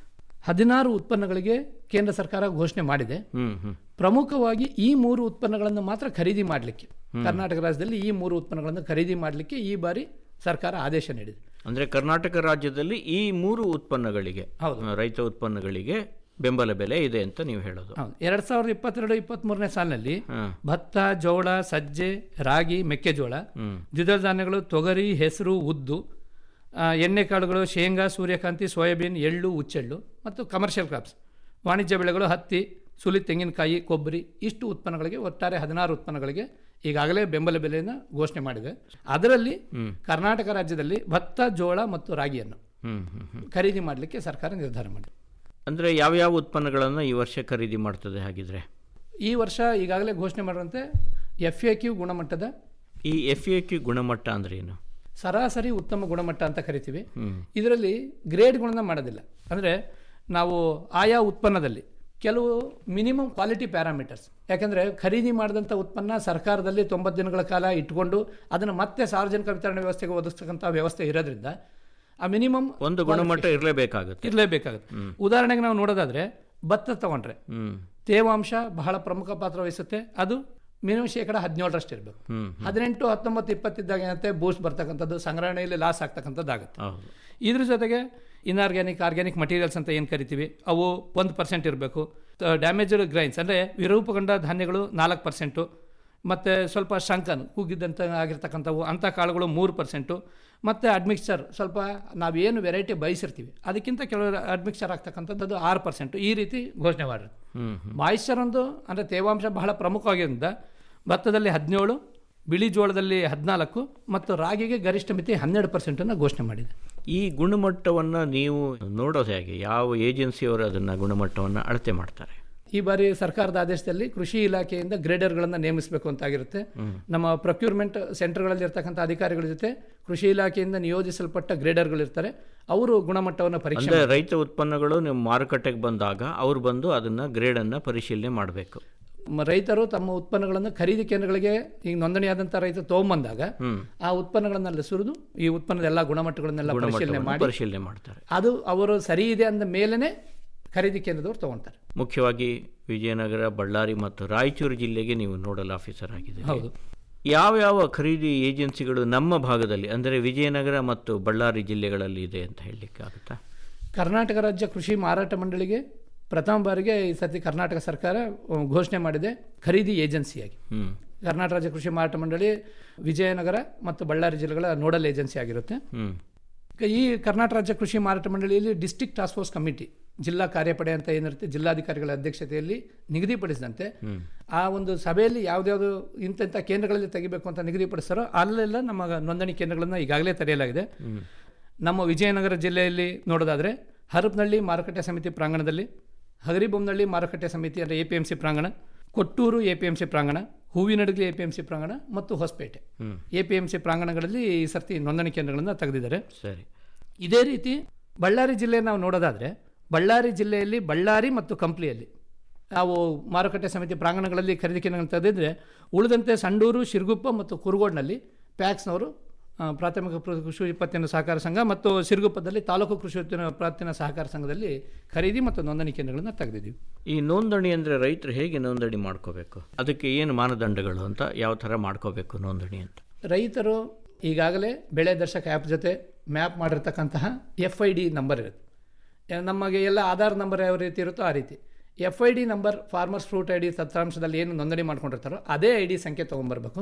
ಹದಿನಾರು ಉತ್ಪನ್ನಗಳಿಗೆ ಕೇಂದ್ರ ಸರ್ಕಾರ ಘೋಷಣೆ ಮಾಡಿದೆ ಹ್ಮ್ ಹ್ಮ್ ಪ್ರಮುಖವಾಗಿ ಈ ಮೂರು ಉತ್ಪನ್ನಗಳನ್ನು ಮಾತ್ರ ಖರೀದಿ ಮಾಡಲಿಕ್ಕೆ ಕರ್ನಾಟಕ ರಾಜ್ಯದಲ್ಲಿ ಈ ಮೂರು ಉತ್ಪನ್ನಗಳನ್ನು ಖರೀದಿ ಮಾಡಲಿಕ್ಕೆ ಈ ಬಾರಿ ಸರ್ಕಾರ ಆದೇಶ ನೀಡಿದೆ ಅಂದ್ರೆ ಕರ್ನಾಟಕ ರಾಜ್ಯದಲ್ಲಿ ಈ ಮೂರು ಉತ್ಪನ್ನಗಳಿಗೆ ಹೌದು. ಆ, ರೈತ ಉತ್ಪನ್ನಗಳಿಗೆ ಬೆಂಬಲ ಬೆಲೆ ಇದೆ ಅಂತ ನೀವು ಹೇಳೋದು ಹೌದು ಎರಡ್ ಸಾವಿರದ ಇಪ್ಪತ್ತೆರಡು ಇಪ್ಪತ್ತ್ಮೂರನೇ ಸಾಲಿನಲ್ಲಿ ಹ್ಮ್ ಭತ್ತ ಜೋಳ ಸಜ್ಜೆ ರಾಗಿ ಮೆಕ್ಕೆಜೋಳ ಹ್ಮ್ ದ್ವಿದಳ ಧಾನ್ಯಗಳು ತೊಗರಿ ಹೆಸರು ಉದ್ದು ಆ, ಎಣ್ಣೆಕಾಳುಗಳು ಶೇಂಗಾ ಸೂರ್ಯಕಾಂತಿ ಸೋಯಾಬೀನ್ ಎಳ್ಳು ಹುಚ್ಚೆಳ್ಳು ಮತ್ತು ಕಮರ್ಷಿಯಲ್ ಕ್ರಾಪ್ಸ್ ವಾಣಿಜ್ಯ ಬೆಳೆಗಳು ಹತ್ತಿ ಸುಲಿ ತೆಂಗಿನಕಾಯಿ ಕೊಬ್ಬರಿ ಇಷ್ಟು ಉತ್ಪನ್ನಗಳಿಗೆ ಒಟ್ಟಾರೆ ಹದಿನಾರು ಉತ್ಪನ್ನಗಳಿಗೆ ಈಗಾಗಲೇ ಬೆಂಬಲ ಬೆಲೆಯನ್ನು ಘೋಷಣೆ ಮಾಡಿದೆ ಅದರಲ್ಲಿ ಕರ್ನಾಟಕ ರಾಜ್ಯದಲ್ಲಿ ಭತ್ತ ಜೋಳ ಮತ್ತು ರಾಗಿಯನ್ನು ಹ್ಮ್ ಹ್ಮ್ ಹ್ಮ್ ಖರೀದಿ ಮಾಡಲಿಕ್ಕೆ ಸರ್ಕಾರ ನಿರ್ಧಾರ ಮಾಡಿದೆ ಅಂದ್ರೆ ಯಾವ್ಯಾವ ಉತ್ಪನ್ನಗಳನ್ನು ಈ ವರ್ಷ ಖರೀದಿ ಮಾಡ್ತದೆ ಹಾಗಿದ್ರೆ ಈ ವರ್ಷ ಈಗಾಗಲೇ ಘೋಷಣೆ ಮಾಡಿರುವಂತೆ ಎಫ್ ಎ ಕ್ಯೂ ಗುಣಮಟ್ಟದ ಈ ಎಫ್ ಎ ಕ್ಯೂ ಗುಣಮಟ್ಟ ಅಂದ್ರೆ ಏನು ಸರಾಸರಿ ಉತ್ತಮ ಗುಣಮಟ್ಟ ಅಂತ ಕರಿತೀವಿ ಹ್ಮ್ ಇದರಲ್ಲಿ ಗ್ರೇಡ್ಗಳನ್ನ ಮಾಡೋದಿಲ್ಲ ಅಂದರೆ ನಾವು ಆಯಾ ಉತ್ಪನ್ನದಲ್ಲಿ ಕೆಲವು ಮಿನಿಮಮ್ ಕ್ವಾಲಿಟಿ ಪ್ಯಾರಾಮೀಟರ್ಸ್ ಯಾಕೆಂದರೆ ಖರೀದಿ ಮಾಡಿದಂಥ ಉತ್ಪನ್ನ ಸರ್ಕಾರದಲ್ಲಿ ತೊಂಬತ್ತು ದಿನಗಳ ಕಾಲ ಇಟ್ಕೊಂಡು ಅದನ್ನು ಮತ್ತೆ ಸಾರ್ವಜನಿಕ ವಿತರಣೆ ವ್ಯವಸ್ಥೆಗೆ ಒದಗಿಸ್ತಕ್ಕಂಥ ವ್ಯವಸ್ಥೆ ಇರೋದ್ರಿಂದ ಆ ಮಿನಿಮಮ್ ಒಂದು ಗುಣಮಟ್ಟ ಇರಲೇಬೇಕಾಗುತ್ತೆ ಇರಲೇಬೇಕಾಗುತ್ತೆ ಉದಾಹರಣೆಗೆ ನಾವು ನೋಡೋದಾದ್ರೆ ಭತ್ತ ತಗೊಂಡ್ರೆ ಹ್ಮ್ ತೇವಾಂಶ ಬಹಳ ಪ್ರಮುಖ ಪಾತ್ರ ವಹಿಸುತ್ತೆ ಅದು ಮಿನಿಮಮ್ ಶೇಕಡ ಹದಿನೇಳರಷ್ಟು ಇರಬೇಕು ಹದಿನೆಂಟು ಹತ್ತೊಂಬತ್ತು ಇಪ್ಪತ್ತಿದ್ದಾಗ ಏನಂತೆ ಬೂಸ್ಟ್ ಬರ್ತಕ್ಕಂಥದ್ದು ಸಂಗ್ರಹಣೆಯಲ್ಲಿ ಲಾಸ್ ಆಗ್ತಕ್ಕಂಥದ್ದು ಆಗುತ್ತೆ ಹೌದು ಇದ್ರ ಜೊತೆಗೆ ಇನ್ಆರ್ಗ್ಯಾನಿಕ್ ಆರ್ಗ್ಯಾನಿಕ್ ಮಟೀರಿಯಲ್ಸ್ ಅಂತ ಏನು ಕರಿತೀವಿ ಅವು ಒಂದು ಪರ್ಸೆಂಟ್ ಇರಬೇಕು ಡ್ಯಾಮೇಜ್ಡ್ ಗ್ರೈನ್ಸ್ ಅಂದರೆ ವಿರೂಪಗೊಂಡ ಧಾನ್ಯಗಳು ನಾಲ್ಕು ಪರ್ಸೆಂಟು ಮತ್ತು ಸ್ವಲ್ಪ ಶಂಕನ್ ಕೂಗಿದ್ದಂಥ ಆಗಿರ್ತಕ್ಕಂಥವು ಅಂಥ ಕಾಳುಗಳು ಮೂರು ಪರ್ಸೆಂಟು ಮತ್ತು ಅಡ್ಮಿಕ್ಸ್ಚರ್ ಸ್ವಲ್ಪ ನಾವೇನು ವೆರೈಟಿ ಬಯಸಿರ್ತೀವಿ ಅದಕ್ಕಿಂತ ಕೆಲವು ಅಡ್ಮಿಕ್ಸ್ಚರ್ ಆಗ್ತಕ್ಕಂಥದ್ದು ಆರು ಪರ್ಸೆಂಟು ಈ ರೀತಿ ಘೋಷಣೆ ಮಾಡಿರೋದು ಮಾಯಿಶ್ಚರ್ ಒಂದು ಅಂದರೆ ತೇವಾಂಶ ಬಹಳ ಪ್ರಮುಖವಾಗಿದ್ದರಿಂದ ಭತ್ತದಲ್ಲಿ ಹದಿನೇಳು ಬಿಳಿ ಜೋಳದಲ್ಲಿ ಹದಿನಾಲ್ಕು ಮತ್ತು ರಾಗಿಗೆ ಗರಿಷ್ಠ ಮಿತಿ ಹನ್ನೆರಡು ಪರ್ಸೆಂಟನ್ನು ಘೋಷಣೆ ಮಾಡಿದೆ ಈ ಗುಣಮಟ್ಟವನ್ನು ನೀವು ನೋಡೋದು ಹೇಗೆ ಯಾವ ಏಜೆನ್ಸಿಯವರು ಅದನ್ನು ಗುಣಮಟ್ಟವನ್ನು ಅಳತೆ ಮಾಡ್ತಾರೆ ಈ ಬಾರಿ ಸರ್ಕಾರದ ಆದೇಶದಲ್ಲಿ ಕೃಷಿ ಇಲಾಖೆಯಿಂದ ಗ್ರೇಡರ್ಗಳನ್ನು ನೇಮಿಸಬೇಕು ಅಂತಾಗಿರುತ್ತೆ ನಮ್ಮ ಪ್ರೊಕ್ಯೂರ್ಮೆಂಟ್ ಸೆಂಟರ್ಗಳಲ್ಲಿ ಇರ್ತಕ್ಕಂಥ ಅಧಿಕಾರಿಗಳ ಜೊತೆ ಕೃಷಿ ಇಲಾಖೆಯಿಂದ ನಿಯೋಜಿಸಲ್ಪಟ್ಟ ಗ್ರೇಡರ್ಗಳಿರ್ತಾರೆ ಅವರು ಗುಣಮಟ್ಟವನ್ನು ಪರೀಕ್ಷೆ ಅಂದರೆ ರೈತ ಉತ್ಪನ್ನಗಳು ನಿಮ್ಮ ಮಾರುಕಟ್ಟೆಗೆ ಬಂದಾಗ ಅವ್ರು ಬಂದು ಅದನ್ನು ಗ್ರೇಡನ್ನು ಪರಿಶೀಲನೆ ಮಾಡಬೇಕು ಮ- ರೈತರು ತಮ್ಮ ಉತ್ಪನ್ನಗಳನ್ನು ಖರೀದಿ ಕೇಂದ್ರಗಳಿಗೆ ಈಗ ನೋಂದಣಿಯಾದಂಥ ರೈತ ತೊಗೊಂಬಂದಾಗ ಆ ಉತ್ಪನ್ನಗಳನ್ನೆಲ್ಲ ಸುರಿದು ಈ ಉತ್ಪನ್ನದ ಎಲ್ಲ ಗುಣಮಟ್ಟಗಳನ್ನೆಲ್ಲ ಪರಿಶೀಲನೆ ಮಾಡಿ ಪರಿಶೀಲನೆ ಮಾಡ್ತಾರೆ ಅದು ಅವರು ಸರಿ ಇದೆ ಅಂದ ಮೇಲೇ ಖರೀದಿ ಕೇಂದ್ರದವ್ರು ತಗೊಳ್ತಾರೆ ಮುಖ್ಯವಾಗಿ ವಿಜಯನಗರ ಬಳ್ಳಾರಿ ಮತ್ತು ರಾಯಚೂರು ಜಿಲ್ಲೆಗೆ ನೀವು ನೋಡಲ್ ಆಫೀಸರ್ ಆಗಿದೆ ಹೌದು ಯಾವ ಯಾವ ಖರೀದಿ ಏಜೆನ್ಸಿಗಳು ನಮ್ಮ ಭಾಗದಲ್ಲಿ ಅಂದರೆ ವಿಜಯನಗರ ಮತ್ತು ಬಳ್ಳಾರಿ ಜಿಲ್ಲೆಗಳಲ್ಲಿ ಇದೆ ಅಂತ ಹೇಳಲಿಕ್ಕೆ ಆಗುತ್ತಾ ಕರ್ನಾಟಕ ರಾಜ್ಯ ಕೃಷಿ ಮಾರಾಟ ಮಂಡಳಿಗೆ ಪ್ರಥಮ ಬಾರಿಗೆ ಈ ಸತಿ ಕರ್ನಾಟಕ ಸರ್ಕಾರ ಆ, ಘೋಷಣೆ ಮಾಡಿದೆ ಖರೀದಿ ಏಜೆನ್ಸಿಯಾಗಿ ಹ್ಮ್ ಕರ್ನಾಟಕ ರಾಜ್ಯ ಕೃಷಿ ಮಾರಾಟ ಮಂಡಳಿ ವಿಜಯನಗರ ಮತ್ತು ಬಳ್ಳಾರಿ ಜಿಲ್ಲೆಗಳ ನೋಡಲ್ ಏಜೆನ್ಸಿ ಆಗಿರುತ್ತೆ ಹ್ಮ್ ಈ ಕರ್ನಾಟಕ ರಾಜ್ಯ ಕೃಷಿ ಮಾರಾಟ ಮಂಡಳಿಯಲ್ಲಿ ಡಿಸ್ಟಿಕ್ ಟಾಸ್ಕ್ ಫೋರ್ಸ್ ಕಮಿಟಿ ಜಿಲ್ಲಾ ಕಾರ್ಯಪಡೆ ಅಂತ ಏನಿರುತ್ತೆ ಜಿಲ್ಲಾಧಿಕಾರಿಗಳ ಅಧ್ಯಕ್ಷತೆಯಲ್ಲಿ ನಿಗದಿಪಡಿಸಿದಂತೆ ಆ ಒಂದು ಸಭೆಯಲ್ಲಿ ಯಾವ್ದ್ಯಾವ್ದು ಇಂಥ ಕೇಂದ್ರಗಳಲ್ಲಿ ತೆಗಿಬೇಕು ಅಂತ ನಿಗದಿಪಡಿಸ್ತಾರೋ ಅಲ್ಲೆಲ್ಲ ನಮ್ಮ ನೋಂದಣಿ ಕೇಂದ್ರಗಳನ್ನು ಈಗಾಗಲೇ ತೆರೆಯಲಾಗಿದೆ ನಮ್ಮ ವಿಜಯನಗರ ಜಿಲ್ಲೆಯಲ್ಲಿ ನೋಡೋದಾದರೆ ಹರಪನಹಳ್ಳಿ ಮಾರುಕಟ್ಟೆ ಸಮಿತಿ ಪ್ರಾಂಗಣದಲ್ಲಿ ಹಗರಿಬೊಮ್ಮನಹಳ್ಳಿ ಮಾರುಕಟ್ಟೆ ಸಮಿತಿ ಅಂದರೆ ಎ ಪಿ ಎಂ ಸಿ ಪ್ರಾಂಗಣ Kottur A P M C ಪ್ರಾಂಗಣ Hoovinahadagali A P M C ಪ್ರಾಂಗಣ ಮತ್ತು Hospet A P M C ಪ್ರಾಂಗಣಗಳಲ್ಲಿ ಈ ಸರ್ತಿ ನೋಂದಣಿ ಕೇಂದ್ರಗಳನ್ನು ತೆಗೆದಿದ್ದಾರೆ ಸರಿ ಇದೇ ರೀತಿ ಬಳ್ಳಾರಿ ಜಿಲ್ಲೆ ನಾವು ನೋಡೋದಾದರೆ ಬಳ್ಳಾರಿ ಜಿಲ್ಲೆಯಲ್ಲಿ ಬಳ್ಳಾರಿ ಮತ್ತು ಕಂಪ್ಲಿಯಲ್ಲಿ ನಾವು ಮಾರುಕಟ್ಟೆ ಸಮಿತಿ ಪ್ರಾಂಗಣಗಳಲ್ಲಿ ಖರೀದಿ ಕೇಂದ್ರಗಳನ್ನು ತೆಗೆದಿದ್ರೆ ಉಳಿದಂತೆ ಸಂಡೂರು ಶಿರಗುಪ್ಪ ಮತ್ತು ಕುರುಗೋಡ್ನಲ್ಲಿ ಪ್ಯಾಕ್ಸ್ನವರು ಆ, ಪ್ರಾಥಮಿಕ ಪ್ರ- ಕೃಷಿ ಉತ್ಪತ್ತಿನ ಸಹಕಾರ ಸಂಘ ಮತ್ತು ಸಿರುಗುಪ್ಪದಲ್ಲಿ ತಾಲೂಕು ಕೃಷಿ ಉತ್ಪತ್ತಿನ ಸಹಕಾರ ಸಂಘದಲ್ಲಿ ಖರೀದಿ ಮತ್ತು ನೋಂದಣಿ ಕೇಂದ್ರಗಳನ್ನು ತೆಗೆದಿದ್ದೀವಿ ಈ ನೋಂದಣಿ ಅಂದರೆ ರೈತರು ಹೇಗೆ ನೋಂದಣಿ ಮಾಡ್ಕೋಬೇಕು ಅದಕ್ಕೆ ಏನು ಮಾನದಂಡಗಳು ಅಂತ ಯಾವ ಥರ ಮಾಡ್ಕೋಬೇಕು ನೋಂದಣಿ ಅಂತ ರೈತರು ಈಗಾಗಲೇ ಬೆಳೆ ದರ್ಶಕ ಆ್ಯಪ್ ಜೊತೆ ಮ್ಯಾಪ್ ಮಾಡಿರ್ತಕ್ಕಂತಹ ಎಫ್ ಐ ಡಿ ನಂಬರ್ ಇರುತ್ತೆ ಆ, ನಮಗೆ ಎಲ್ಲ ಆಧಾರ್ ನಂಬರ್ ಯಾವ ರೀತಿ ಇರುತ್ತೋ ಆ ರೀತಿ F I D number farmers fruit I D ತಂತ್ರಾಂಶದಲ್ಲಿ ಏನು ನೋಂದಣಿ ಮಾಡ್ಕೊಂಡಿರ್ತಾರೋ ಅದೇ ಐ ಡಿ ಸಂಖ್ಯೆ ತೊಗೊಂಬರ್ಬೇಕು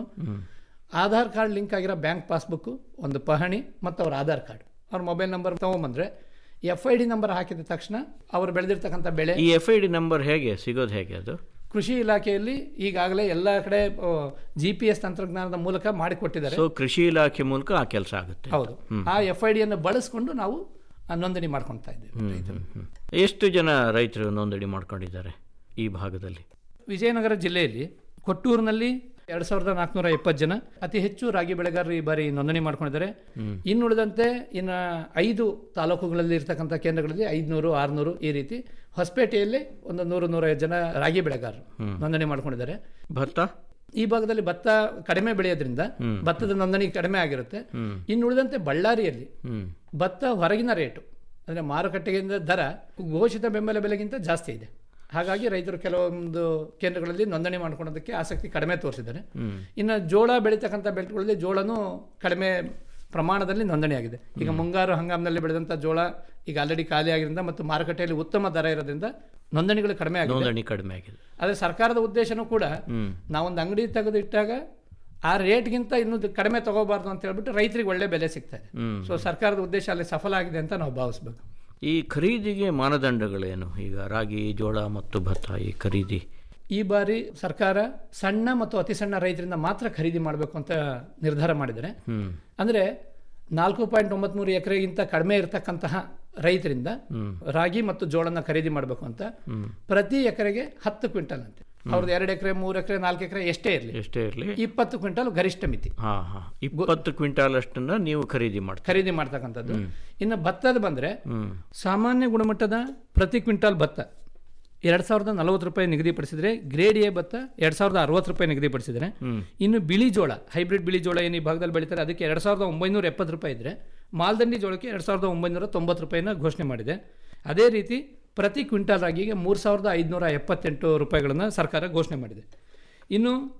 ಆಧಾರ್ ಕಾರ್ಡ್ ಲಿಂಕ್ ಆಗಿರೋ ಬ್ಯಾಂಕ್ ಪಾಸ್ಬುಕ್ಕು ಒಂದು ಪಹಣಿ ಮತ್ತು ಅವ್ರ ಆಧಾರ್ ಕಾರ್ಡ್ ಅವ್ರ ಮೊಬೈಲ್ ನಂಬರ್ ತೊಗೊಂಬಂದ್ರೆ ಎಫ್ ಐ ಡಿ ನಂಬರ್ ಹಾಕಿದ ತಕ್ಷಣ ಅವರು ಬೆಳೆದಿರ್ತಕ್ಕಂಥ ಬೆಳೆ ಈ ಎಫ್ ಐ ಡಿ ನಂಬರ್ ಹೇಗೆ ಸಿಗೋದು ಹೇಗೆ ಅದು ಕೃಷಿ ಇಲಾಖೆಯಲ್ಲಿ ಈಗಾಗಲೇ ಎಲ್ಲ ಕಡೆ ಜಿ ಪಿ ಎಸ್ ತಂತ್ರಜ್ಞಾನದ ಮೂಲಕ ಮಾಡಿಕೊಟ್ಟಿದ್ದಾರೆ ಸೊ ಕೃಷಿ ಇಲಾಖೆ ಮೂಲಕ ಆ ಕೆಲಸ ಆಗುತ್ತೆ ಹೌದು ಆ ಎಫ್ ಐ ಡಿಯನ್ನು ಬಳಸ್ಕೊಂಡು ನಾವು ಆ ನೋಂದಣಿ ಮಾಡ್ಕೊಳ್ತಾ ಇದ್ದೇವೆ ರೈತರು. ಹ್ಮ್. ಎಷ್ಟು ಜನ ರೈತರು ನೋಂದಣಿ ಮಾಡ್ಕೊಂಡಿದ್ದಾರೆ ಈ ಭಾಗದಲ್ಲಿ ವಿಜಯನಗರ ಜಿಲ್ಲೆಯಲ್ಲಿ ಕೊಟ್ಟೂರಿನಲ್ಲಿ ಎರಡು ಸಾವಿರದ ನಾಲ್ಕುನೂರ ಎಪ್ಪತ್ತು ಜನ ಅತಿ ಹೆಚ್ಚು ರಾಗಿ ಬೆಳೆಗಾರರು ಈ ಬಾರಿ ನೋಂದಣಿ ಮಾಡ್ಕೊಂಡಿದ್ದಾರೆ ಇನ್ನುಳಿದಂತೆ ಇನ್ನು ಐದು ತಾಲೂಕುಗಳಲ್ಲಿ ಇರ್ತಕ್ಕಂಥ ಕೇಂದ್ರಗಳಲ್ಲಿ ಐದುನೂರು ಆರುನೂರು ಈ ರೀತಿ ಹೊಸಪೇಟೆಯಲ್ಲಿ ಒಂದು ನೂರು ನೂರೈವತ್ತು ಜನ ರಾಗಿ ಬೆಳೆಗಾರರು ನೋಂದಣಿ ಮಾಡ್ಕೊಂಡಿದ್ದಾರೆ ಭತ್ತ ಈ ಭಾಗದಲ್ಲಿ ಭತ್ತ ಕಡಿಮೆ ಬೆಳೆಯೋದ್ರಿಂದ ಭತ್ತದ ನೋಂದಣಿ ಕಡಿಮೆ ಆಗಿರುತ್ತೆ ಇನ್ನುಳಿದಂತೆ ಬಳ್ಳಾರಿಯಲ್ಲಿ ಭತ್ತ ಹೊರಗಿನ ರೇಟು ಅಂದರೆ ಮಾರುಕಟ್ಟೆಗಿಂತ ದರ ಘೋಷಿತ ಬೆಂಬಲ ಬೆಲೆಗಿಂತ ಜಾಸ್ತಿ ಇದೆ ಹಾಗಾಗಿ ರೈತರು ಕೆಲವೊಂದು ಕೇಂದ್ರಗಳಲ್ಲಿ ನೋಂದಣಿ ಮಾಡ್ಕೊಳ್ಳೋದಕ್ಕೆ ಆಸಕ್ತಿ ಕಡಿಮೆ ತೋರಿಸಿದ್ದಾರೆ ಇನ್ನು ಜೋಳ ಬೆಳೀತಕ್ಕಂಥ ಬೆಳೆಗಳಲ್ಲಿ ಜೋಳನೂ ಕಡಿಮೆ ಪ್ರಮಾಣದಲ್ಲಿ ನೋಂದಣಿ ಆಗಿದೆ ಈಗ ಮುಂಗಾರು ಹಂಗಾಮಿನಲ್ಲಿ ಬೆಳೆದಂಥ ಜೋಳ ಈಗ ಆಲ್ರೆಡಿ ಖಾಲಿ ಆಗಿರೋದ್ರಿಂದ ಮತ್ತು ಮಾರುಕಟ್ಟೆಯಲ್ಲಿ ಉತ್ತಮ ದರ ಇರೋದ್ರಿಂದ ನೋಂದಣಿಗಳು ಕಡಿಮೆ ಆಗಿದೆ ನೋಂದಣಿ ಕಡಿಮೆ ಆಗಿದೆ ಆದರೆ ಸರ್ಕಾರದ ಉದ್ದೇಶನೂ ಕೂಡ ನಾವೊಂದು ಅಂಗಡಿ ತೆಗೆದು ಇಟ್ಟಾಗ ಆ ರೇಟ್ಗಿಂತ ಇನ್ನೂ ಕಡಿಮೆ ತಗೋಬಾರ್ದು ಅಂತ ಹೇಳ್ಬಿಟ್ಟು ರೈತರಿಗೆ ಒಳ್ಳೆ ಬೆಲೆ ಸಿಗ್ತಾ ಇದೆ ಸೊ ಸರ್ಕಾರದ ಉದ್ದೇಶ ಅಲ್ಲಿ ಸಫಲ ಆಗಿದೆ ಅಂತ ನಾವು ಭಾವಿಸ್ಬೇಕು ಈ ಖರೀದಿಗೆ ಮಾನದಂಡಗಳೇನು ಈಗ ರಾಗಿ ಜೋಳ ಮತ್ತು ಭತ್ತ ಈ ಖರೀದಿ ಈ ಬಾರಿ ಸರ್ಕಾರ ಸಣ್ಣ ಮತ್ತು ಅತಿ ಸಣ್ಣ ರೈತರಿಂದ ಮಾತ್ರ ಖರೀದಿ ಮಾಡಬೇಕು ಅಂತ ನಿರ್ಧಾರ ಮಾಡಿದರೆ ಅಂದ್ರೆ ನಾಲ್ಕು ಪಾಯಿಂಟ್ ಒಂಬತ್ಮೂರು ಎಕರೆಗಿಂತ ಕಡಿಮೆ ಇರತಕ್ಕಂತಹ ರೈತರಿಂದ ರಾಗಿ ಮತ್ತು ಜೋಳನ ಖರೀದಿ ಮಾಡಬೇಕು ಅಂತ ಪ್ರತಿ ಎಕರೆಗೆ ಹತ್ತು ಕ್ವಿಂಟಲ್ ಅಂತೆ ಅವ್ರದ್ದು ಎರಡು ಎಕರೆ ಮೂರು ಎಕರೆ ನಾಲ್ಕು ಎಕರೆ ಎಷ್ಟೇ ಇರಲಿ ಎಷ್ಟೇ ಇರಲಿ ಇಪ್ಪತ್ತು ಕ್ವಿಂಟಲ್ ಗರಿಷ್ಠ ಮಿತಿ ಹಾ ಹಾ ಇಪ್ಪತ್ತು ಕ್ವಿಂಟಾಲ್ ಅಷ್ಟನ್ನ ನೀವು ಖರೀದಿ ಮಾಡ್ತೀರಿ ಖರೀದಿ ಮಾಡ್ತಕ್ಕಂಥದ್ದು ಇನ್ನು ಭತ್ತದ ಬಂದ್ರೆ ಸಾಮಾನ್ಯ ಗುಣಮಟ್ಟದ ಪ್ರತಿ ಕ್ವಿಂಟಾಲ್ ಭತ್ತ ಎರಡ್ ಸಾವಿರದ ನಲವತ್ತು ರೂಪಾಯಿ ನಿಗದಿಪಡಿಸಿದ್ರೆ ಗ್ರೇಡ್ ಎ ಭತ್ತ ಎರಡ್ ಸಾವಿರದ ಅರವತ್ತು ರೂಪಾಯಿ ನಿಗದಿಪಡಿಸಿದ್ರೆ ಇನ್ನು ಬಿಳಿ ಜೋಳ ಹೈಬ್ರಿಡ್ ಬಿಳಿ ಜೋಳ ಏನು ಈ ಭಾಗದಲ್ಲಿ ಬೆಳೀತಾರೆ ಅದಕ್ಕೆ ಎರಡ್ ಸಾವಿರದ ಒಂಬೈನೂರ ಎಪ್ಪತ್ತು ರೂಪಾಯಿ ಇದ್ರೆ ಮಾಲ್ದಂಡಿ ಜೋಳಕ್ಕೆ ಎರಡ್ ಸಾವಿರದ ಒಂಬೈನೂರ ತೊಂಬತ್ತು ರೂಪಾಯಿನ ಘೋಷಣೆ ಮಾಡಿದೆ ಅದೇ ರೀತಿ ಪ್ರತಿ ಕ್ವಿಂಟಾಲ್ ರಾಗಿಗೆ ಮೂರು ಸಾವಿರದ ಐದುನೂರ ಎಪ್ಪತ್ತೆಂಟು ರೂಪಾಯಿಗಳನ್ನು ಸರ್ಕಾರ ಘೋಷಣೆ ಮಾಡಿದೆ ಇನ್ನು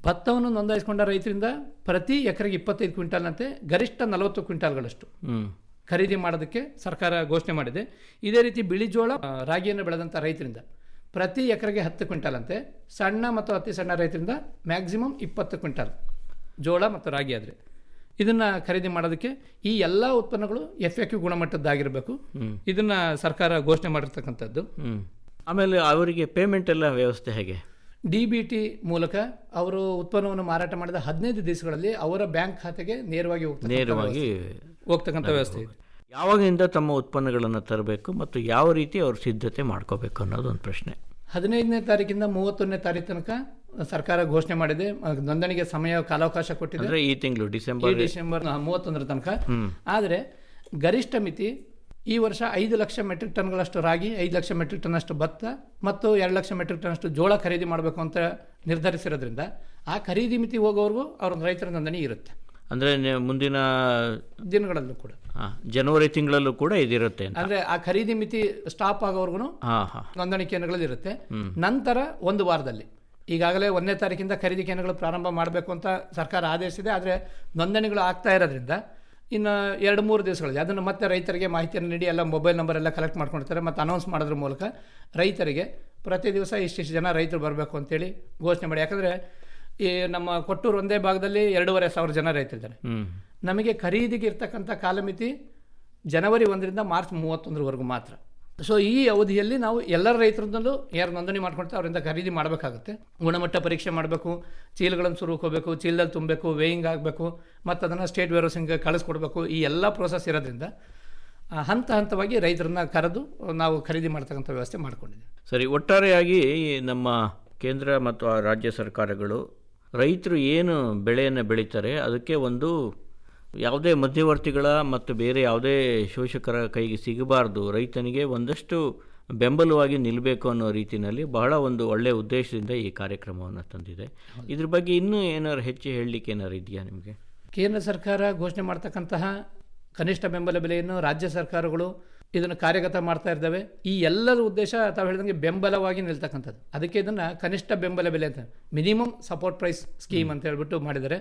ಭತ್ತವನ್ನು ನೋಂದಾಯಿಸಿಕೊಂಡ ರೈತರಿಂದ ಪ್ರತಿ ಎಕರೆಗೆ ಇಪ್ಪತ್ತೈದು ಕ್ವಿಂಟಾಲ್ನಂತೆ ಗರಿಷ್ಠ ನಲವತ್ತು ಕ್ವಿಂಟಾಲ್ಗಳಷ್ಟು ಹ್ಮ್ ಖರೀದಿ ಮಾಡೋದಕ್ಕೆ ಸರ್ಕಾರ ಘೋಷಣೆ ಮಾಡಿದೆ ಇದೇ ರೀತಿ ಬಿಳಿ ಜೋಳ ಆ, ರಾಗಿಯನ್ನು ಬೆಳೆದಂಥ ರೈತರಿಂದ ಪ್ರತಿ ಎಕರೆಗೆ ಹತ್ತು ಕ್ವಿಂಟಾಲ್ ಅಂತೆ ಸಣ್ಣ ಮತ್ತು ಅತಿ ಸಣ್ಣ ರೈತರಿಂದ ಮ್ಯಾಕ್ಸಿಮಮ್ ಇಪ್ಪತ್ತು ಕ್ವಿಂಟಾಲ್ ಜೋಳ ಮತ್ತು ರಾಗಿ ಆದರೆ ಇದನ್ನು ಖರೀದಿ ಮಾಡೋದಕ್ಕೆ ಈ ಎಲ್ಲ ಉತ್ಪನ್ನಗಳು ಎಫ್ ಎ ಕ್ಯೂ ಗುಣಮಟ್ಟದ್ದಾಗಿರಬೇಕು ಇದನ್ನು ಸರ್ಕಾರ ಘೋಷಣೆ ಮಾಡಿರ್ತಕ್ಕಂಥದ್ದು ಹ್ಮ್ ಆಮೇಲೆ ಅವರಿಗೆ ಪೇಮೆಂಟ್ ಎಲ್ಲ ವ್ಯವಸ್ಥೆ ಹೇಗೆ ಡಿ ಬಿ ಟಿ ಮೂಲಕ ಅವರು ಉತ್ಪನ್ನವನ್ನು ಮಾರಾಟ ಮಾಡಿದ ಹದಿನೈದು ದಿವಸಗಳಲ್ಲಿ ಅವರ ಬ್ಯಾಂಕ್ ಖಾತೆಗೆ ನೇರವಾಗಿ ಹೋಗ್ತಕ್ಕಂಥ ನೇರವಾಗಿ ವ್ಯವಸ್ಥೆ- ಹೋಗ್ತಕ್ಕಂಥ ವ್ಯವಸ್ಥೆ ಇದೆ ಯಾವಾಗಿಂದ ತಮ್ಮ ಉತ್ಪನ್ನಗಳನ್ನು ತರಬೇಕು ಮತ್ತು ಯಾವ ರೀತಿ ಅವರು ಸಿದ್ಧತೆ ಮಾಡ್ಕೋಬೇಕು ಅನ್ನೋದು ಒಂದು ಪ್ರಶ್ನೆ ಹದಿನೈದನೇ ತಾರೀಕಿಂದ ಮೂವತ್ತೊಂದನೇ ತಾರೀಕು ತನಕ ಸರ್ಕಾರ ಘೋಷಣೆ ಮಾಡಿದೆ ಅಹ್, ನೋಂದಣಿಗೆ ಸಮಯ ಕಾಲಾವಕಾಶ ಕೊಟ್ಟಿದೆ ಅಂದ್ರೆ ಈ ತಿಂಗಳು ಈ ಡಿಸೆಂಬರ್ ಡಿಸೆಂಬರ್ ಮೂವತ್ತೊಂದರ ತನಕ ಆದರೆ ಗರಿಷ್ಠ ಮಿತಿ ಈ ವರ್ಷ ಐದು ಲಕ್ಷ ಮೆಟ್ರಿಕ್ ಟನ್ಗಳಷ್ಟು ರಾಗಿ ಐದು ಲಕ್ಷ ಮೆಟ್ರಿಕ್ ಟನ್ ಅಷ್ಟು ಭತ್ತ ಮತ್ತು ಎರಡು ಲಕ್ಷ ಮೆಟ್ರಿಕ್ ಟನ್ ಅಷ್ಟು ಜೋಳ ಖರೀದಿ ಮಾಡಬೇಕು ಅಂತ ನಿರ್ಧರಿಸಿರೋದ್ರಿಂದ ಆ ಖರೀದಿ ಮಿತಿ ಹೋಗೋವರೆಗೂ ಅವ್ರ ರೈತರ ನೋಂದಣಿ ಇರುತ್ತೆ ಅಂದ್ರೆ ನೆ- ಮುಂದಿನ ದಿನಗಳಲ್ಲೂ ಕೂಡ ಆ, ಜನವರಿ ತಿಂಗಳಲ್ಲೂ ಕೂಡ ಇದಿರುತ್ತೆ ಅಂತ ಅಂದ್ರೆ ಆ ಖರೀದಿ ಮಿತಿ ಸ್ಟಾಪ್ ಆಗೋವರೆಗೂ ಹಾ ಹಾ ನೋಂದಣಿ ಕೇಂದ್ರಗಳಲ್ಲಿ ಇರುತ್ತೆ ನಂತರ ಒಂದು ವಾರದಲ್ಲಿ ಈಗಾಗಲೇ ಒಂದನೇ ತಾರೀಕಿಂದ ಖರೀದಿ ಕೇಂದ್ರಗಳು ಪ್ರಾರಂಭ ಮಾಡಬೇಕು ಅಂತ ಸರ್ಕಾರ ಆದೇಶಿಸಿದೆ ಆದರೆ ನೋಂದಣಿಗಳು ಆಗ್ತಾ ಇರೋದ್ರಿಂದ ಇನ್ನು ಎರಡು ಮೂರು ದಿವಸಗಳಲ್ಲಿ ಅದನ್ನು ಮತ್ತೆ ರೈತರಿಗೆ ಮಾಹಿತಿಯನ್ನು ನೀಡಿ ಎಲ್ಲ ಮೊಬೈಲ್ ನಂಬರ್ ಎಲ್ಲ ಕಲೆಕ್ಟ್ ಮಾಡ್ಕೊಳ್ತಾರೆ ಮತ್ತು ಅನೌನ್ಸ್ ಮಾಡೋದ್ರ ಮೂಲಕ ರೈತರಿಗೆ ಪ್ರತಿ ದಿವಸ ಇಷ್ಟಿಷ್ಟು ಜನ ರೈತರು ಬರಬೇಕು ಅಂತೇಳಿ ಘೋಷಣೆ ಮಾಡಿ ಯಾಕಂದರೆ ಈ ನಮ್ಮ ಕೊಟ್ಟೂರು ಒಂದೇ ಭಾಗದಲ್ಲಿ ಎರಡೂವರೆ ಸಾವಿರ ಜನ ರೈತರಿದ್ದಾರೆ ಹ್ಮ್ ನಮಗೆ ಖರೀದಿಗೆ ಇರ್ತಕ್ಕಂಥ ಕಾಲಮಿತಿ ಜನವರಿ ಒಂದರಿಂದ ಮಾರ್ಚ್ ಮೂವತ್ತೊಂದರವರೆಗೂ ಮಾತ್ರ ಸೊ ಈ ಅವಧಿಯಲ್ಲಿ ನಾವು ಎಲ್ಲರ ರೈತರದಲ್ಲೂ ಯಾರು ನೋಂದಣಿ ಮಾಡ್ಕೊಳ್ತಾರೆ ಅವರಿಂದ ಖರೀದಿ ಮಾಡಬೇಕಾಗುತ್ತೆ ಗುಣಮಟ್ಟ ಪರೀಕ್ಷೆ ಮಾಡಬೇಕು ಚೀಲಗಳನ್ನು ಸುರುಕೋಬೇಕು ಚೀಲದಲ್ಲಿ ತುಂಬಬೇಕು ವೇಯಿಂಗ್ ಆಗಬೇಕು ಮತ್ತು ಅದನ್ನು ಸ್ಟೇಟ್ ವೇರೋಸಿಂಗ್ ಕಳಿಸ್ಕೊಡ್ಬೇಕು ಈ ಎಲ್ಲ ಪ್ರೋಸೆಸ್ ಇರೋದ್ರಿಂದ ಆ, ಹಂತ ಹಂತವಾಗಿ ರೈತರನ್ನ ಕರೆದು ನಾವು ಖರೀದಿ ಮಾಡ್ತಕ್ಕಂಥ ವ್ಯವಸ್ಥೆ ಮಾಡ್ಕೊಂಡಿದ್ದೀವಿ ಸರಿ ಒಟ್ಟಾರೆಯಾಗಿ ನಮ್ಮ ಕೇಂದ್ರ ಮತ್ತು ಆ ರಾಜ್ಯ ಸರ್ಕಾರಗಳು ರೈತರು ಏನು ಬೆಳೆಯನ್ನು ಬೆಳೀತಾರೆ ಅದಕ್ಕೆ ಒಂದು ಯಾವುದೇ ಮಧ್ಯವರ್ತಿಗಳ ಮತ್ತು ಬೇರೆ ಯಾವುದೇ ಶೋಷಕರ ಕೈಗೆ ಸಿಗಬಾರ್ದು ರೈತನಿಗೆ ಒಂದಷ್ಟು ಬೆಂಬಲವಾಗಿ ನಿಲ್ಲಬೇಕು ಅನ್ನೋ ರೀತಿಯಲ್ಲಿ ಬಹಳ ಒಂದು ಒಳ್ಳೆಯ ಉದ್ದೇಶದಿಂದ ಈ ಕಾರ್ಯಕ್ರಮವನ್ನು ತಂದಿದೆ ಇದ್ರ ಬಗ್ಗೆ ಇನ್ನೂ ಏನಾದ್ರು ಹೆಚ್ಚು ಹೇಳಲಿಕ್ಕೆ ಏನಾದ್ರು ಇದೆಯಾ ನಿಮಗೆ ಕೇಂದ್ರ ಸರ್ಕಾರ ಘೋಷಣೆ ಮಾಡ್ತಕ್ಕಂತಹ ಕನಿಷ್ಠ ಬೆಂಬಲ ಬೆಲೆಯನ್ನು ರಾಜ್ಯ ಸರ್ಕಾರಗಳು ಇದನ್ನು ಕಾರ್ಯಗತ ಮಾಡ್ತಾ ಇದ್ದಾವೆ ಈ ಎಲ್ಲರ ಉದ್ದೇಶ ತಾವು ಹೇಳಿದಂಗೆ ಬೆಂಬಲವಾಗಿ ನಿಲ್ತಕ್ಕಂಥದ್ದು ಅದಕ್ಕೆ ಇದನ್ನು ಕನಿಷ್ಠ ಬೆಂಬಲ ಬೆಲೆ ಅಂತ ಮಿನಿಮಮ್ ಸಪೋರ್ಟ್ ಪ್ರೈಸ್ ಸ್ಕೀಮ್ ಅಂತ ಹೇಳ್ಬಿಟ್ಟು ಮಾಡಿದ್ದಾರೆ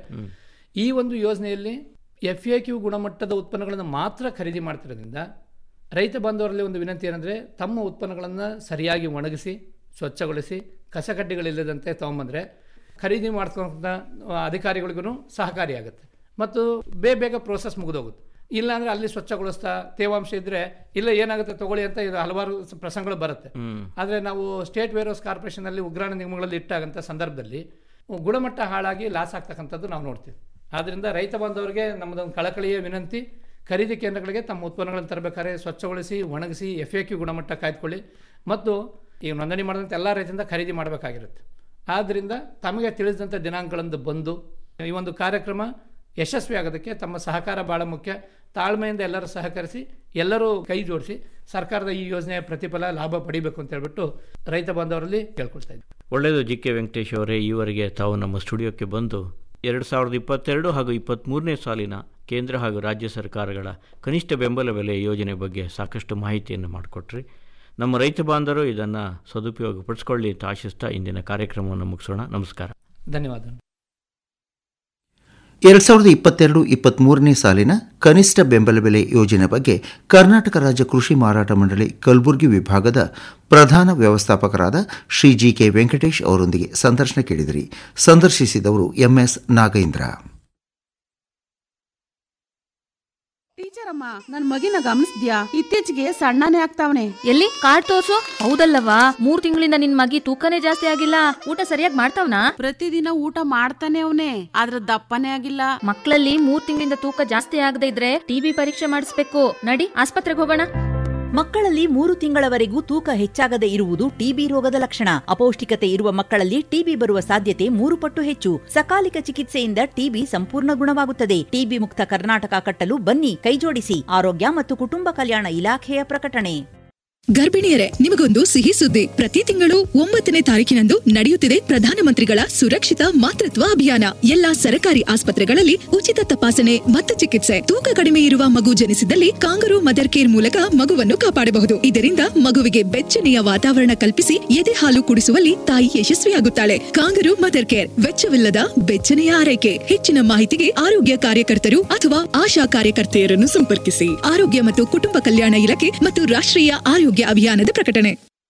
ಈ ಒಂದು ಯೋಜನೆಯಲ್ಲಿ ಎಫ್ ಎ ಕ್ಯೂ ಗುಣಮಟ್ಟದ ಉತ್ಪನ್ನಗಳನ್ನು ಮಾತ್ರ ಖರೀದಿ ಮಾಡ್ತಿರೋದ್ರಿಂದ ರೈತ ಬಾಂಧವರಲ್ಲಿ ಒಂದು ವಿನಂತಿ ಏನಂದರೆ ತಮ್ಮ ಉತ್ಪನ್ನಗಳನ್ನು ಸರಿಯಾಗಿ ಒಣಗಿಸಿ ಸ್ವಚ್ಛಗೊಳಿಸಿ ಕಸಕಡ್ಡಿಗಳಿಲ್ಲದಂತೆ ತೊಗೊಂಬಂದರೆ ಖರೀದಿ ಮಾಡ್ತಕ್ಕಂಥ ಅಧಿಕಾರಿಗಳಿಗೂ ಸಹಕಾರಿಯಾಗುತ್ತೆ ಮತ್ತು ಬೇಗ ಬೇಗ ಪ್ರೋಸೆಸ್ ಮುಗಿದೋಗುತ್ತೆ ಇಲ್ಲಾಂದರೆ ಅಲ್ಲಿ ಸ್ವಚ್ಛಗೊಳಿಸ್ತಾ ತೇವಾಂಶ ಇದ್ದರೆ ಇಲ್ಲ ಏನಾಗುತ್ತೆ ತಗೊಳ್ಳಿ ಅಂತ ಇದು ಹಲವಾರು ಸ- ಪ್ರಸಂಗಗಳು ಬರುತ್ತೆ ಆದರೆ ನಾವು ಸ್ಟೇಟ್ ವೇರೋಸ್ ಕಾರ್ಪೊರೇಷನಲ್ಲಿ ಉಗ್ರಾಣ ನಿಗಮಗಳಲ್ಲಿ ಇಟ್ಟಾಗಂಥ ಸಂದರ್ಭದಲ್ಲಿ ಗುಣಮಟ್ಟ ಹಾಳಾಗಿ ಲಾಸ್ ಆಗ್ತಕ್ಕಂಥದ್ದು ನಾವು ನೋಡ್ತೀವಿ ಆದ್ದರಿಂದ ರೈತ ಬಾಂಧವರಿಗೆ ನಮ್ಮದೊಂದು ಕಳಕಳಿಯ ವಿನಂತಿ ಖರೀದಿ ಕೇಂದ್ರಗಳಿಗೆ ತಮ್ಮ ಉತ್ಪನ್ನಗಳನ್ನು ತರಬೇಕಾದ್ರೆ ಸ್ವಚ್ಛಗೊಳಿಸಿ ಒಣಗಿಸಿ ಎಫ್ ಎ ಕ್ಯೂ ಗುಣಮಟ್ಟ ಕಾಯ್ದುಕೊಳ್ಳಿ ಮತ್ತು ಈಗ ನೋಂದಣಿ ಮಾಡಿದಂಥ ಎಲ್ಲ ರೈತರಿಂದ ಖರೀದಿ ಮಾಡಬೇಕಾಗಿರುತ್ತೆ ಆದ್ದರಿಂದ ತಮಗೆ ತಿಳಿಸಿದಂಥ ದಿನಾಂಕಗಳಂದು ಬಂದು ಈ ಒಂದು ಕಾರ್ಯಕ್ರಮ ಯಶಸ್ವಿ ಆಗೋದಕ್ಕೆ ತಮ್ಮ ಸಹಕಾರ ಭಾಳ ಮುಖ್ಯ ತಾಳ್ಮೆಯಿಂದ ಎಲ್ಲರೂ ಸಹಕರಿಸಿ ಎಲ್ಲರೂ ಕೈ ಜೋಡಿಸಿ ಸರ್ಕಾರದ ಈ ಯೋಜನೆಯ ಪ್ರತಿಫಲ ಲಾಭ ಪಡಿಬೇಕು ಅಂತ ಹೇಳ್ಬಿಟ್ಟು ರೈತ ಬಾಂಧವರಲ್ಲಿ ಕೇಳ್ಕೊಳ್ತಾ ಇದ್ದೀನಿ ಒಳ್ಳೆಯದು ಜಿ ಕೆ ವೆಂಕಟೇಶ್ ಅವರೇ ಈವರೆಗೆ ತಾವು ನಮ್ಮ ಸ್ಟುಡಿಯೋಕ್ಕೆ ಬಂದು ಎರಡು ಸಾವಿರದ ಇಪ್ಪತ್ತೆರಡು ಹಾಗೂ ಇಪ್ಪತ್ತ್ಮೂರನೇ ಸಾಲಿನ ಕೇಂದ್ರ ಹಾಗೂ ರಾಜ್ಯ ಸರ್ಕಾರಗಳ ಕನಿಷ್ಠ ಬೆಂಬಲ ಬೆಲೆ ಯೋಜನೆ ಬಗ್ಗೆ ಸಾಕಷ್ಟು ಮಾಹಿತಿಯನ್ನು ಮಾಡಿಕೊಟ್ರಿ ನಮ್ಮ ರೈತ ಬಾಂಧವರು ಇದನ್ನು ಸದುಪಯೋಗಪಡಿಸ್ಕೊಳ್ಳಿ ಅಂತ ಆಶಿಸ್ತಾ ಇಂದಿನ ಕಾರ್ಯಕ್ರಮವನ್ನು ಮುಗಿಸೋಣ ನಮಸ್ಕಾರ ಧನ್ಯವಾದ ಎರಡು ಸಾವಿರದ ಇಪ್ಪತ್ತೆರಡು ಇಪ್ಪತ್ತ್ಮೂರನೇ ಸಾಲಿನ ಕನಿಷ್ಠ ಬೆಂಬಲ ಬೆಲೆ ಯೋಜನೆ ಬಗ್ಗೆ ಕರ್ನಾಟಕ ರಾಜ್ಯ ಕೃಷಿ ಮಾರಾಟ ಮಂಡಳಿ ಕಲಬುರಗಿ ವಿಭಾಗದ ಪ್ರಧಾನ ವ್ಯವಸ್ಥಾಪಕರಾದ ಶ್ರೀ ಜಿ ಕೆ ವೆಂಕಟೇಶ್ ಅವರೊಂದಿಗೆ ಸಂದರ್ಶನ ಕೇಳಿದಿರಿ ಸಂದರ್ಶಿಸಿದವರು ಎಂಎಸ್ ನಾಗೇಂದ್ರ ಟೀಚರ್ ಅಮ್ಮ ನನ್ ಮಗಿನ ಗಮನಿಸ್ದ್ಯಾ ಇತ್ತೀಚೆಗೆ ಸಣ್ಣನೇ ಆಗ್ತಾವನೆ ಎಲ್ಲಿ ಕಾರ್ಡ್ ತೋರ್ಸು ಹೌದಲ್ಲವಾ ಮೂರ್ ತಿಂಗಳಿಂದ ನಿನ್ ಮಗಿ ತೂಕನೇ ಜಾಸ್ತಿ ಆಗಿಲ್ಲ ಊಟ ಸರಿಯಾಗಿ ಮಾಡ್ತಾವ್ನಾ ಪ್ರತಿದಿನ ಊಟ ಮಾಡ್ತಾನೆ ಅವನೇ ಆದ್ರ ದಪ್ಪನೇ ಆಗಿಲ್ಲ ಮಕ್ಕಳಲ್ಲಿ ಮೂರ್ ತಿಂಗಳಿಂದ ತೂಕ ಜಾಸ್ತಿ ಆಗದೆ ಇದ್ರೆ ಟಿಬಿ ಪರೀಕ್ಷೆ ಮಾಡಿಸ್ಬೇಕು ನಡಿ ಆಸ್ಪತ್ರೆಗೆ ಹೋಗೋಣ ಮಕ್ಕಳಲ್ಲಿ ಮೂರು ತಿಂಗಳವರೆಗೂ ತೂಕ ಹೆಚ್ಚಾಗದೆ ಇರುವುದು ಟಿಬಿ ರೋಗದ ಲಕ್ಷಣ ಅಪೌಷ್ಟಿಕತೆ ಇರುವ ಮಕ್ಕಳಲ್ಲಿ ಟಿಬಿ ಬರುವ ಸಾಧ್ಯತೆ ಮೂರು ಪಟ್ಟು ಹೆಚ್ಚು ಸಕಾಲಿಕ ಚಿಕಿತ್ಸೆಯಿಂದ ಟಿಬಿ ಸಂಪೂರ್ಣ ಗುಣವಾಗುತ್ತದೆ ಟಿಬಿ ಮುಕ್ತ ಕರ್ನಾಟಕ ಕಟ್ಟಲು ಬನ್ನಿ ಕೈಜೋಡಿಸಿ ಆರೋಗ್ಯ ಮತ್ತು ಕುಟುಂಬ ಕಲ್ಯಾಣ ಇಲಾಖೆಯ ಪ್ರಕಟಣೆ ಗರ್ಭಿಣಿಯರೇ ನಿಮಗೊಂದು ಸಿಹಿ ಸುದ್ದಿ ಪ್ರತಿ ತಿಂಗಳು ಒಂಬತ್ತನೇ ತಾರೀಕಿನಂದು ನಡೆಯುತ್ತಿದೆ ಪ್ರಧಾನಮಂತ್ರಿಗಳ ಸುರಕ್ಷಿತ ಮಾತೃತ್ವ ಅಭಿಯಾನ ಎಲ್ಲಾ ಸರಕಾರಿ ಆಸ್ಪತ್ರೆಗಳಲ್ಲಿ ಉಚಿತ ತಪಾಸಣೆ ಮತ್ತು ಚಿಕಿತ್ಸೆ ತೂಕ ಕಡಿಮೆ ಇರುವ ಮಗು ಜನಿಸಿದಲ್ಲಿ ಕಾಂಗರು ಮದರ್ ಕೇರ್ ಮೂಲಕ ಮಗುವನ್ನು ಕಾಪಾಡಬಹುದು ಇದರಿಂದ ಮಗುವಿಗೆ ಬೆಚ್ಚನೆಯ ವಾತಾವರಣ ಕಲ್ಪಿಸಿ ಎದೆ ಹಾಲು ಕುಡಿಸುವಲ್ಲಿ ತಾಯಿ ಯಶಸ್ವಿಯಾಗುತ್ತಾಳೆ ಕಾಂಗರು ಮದರ್ ಕೇರ್ ವೆಚ್ಚವಿಲ್ಲದ ಬೆಚ್ಚನೆಯ ಆರೈಕೆ ಹೆಚ್ಚಿನ ಮಾಹಿತಿಗೆ ಆರೋಗ್ಯ ಕಾರ್ಯಕರ್ತರು ಅಥವಾ ಆಶಾ ಕಾರ್ಯಕರ್ತೆಯರನ್ನು ಸಂಪರ್ಕಿಸಿ ಆರೋಗ್ಯ ಮತ್ತು ಕುಟುಂಬ ಕಲ್ಯಾಣ ಇಲಾಖೆ ಮತ್ತು ರಾಷ್ಟ್ರೀಯ ಆರೋಗ್ಯ ಅಭಿಯಾನದ ಪ್ರಕಟಣೆ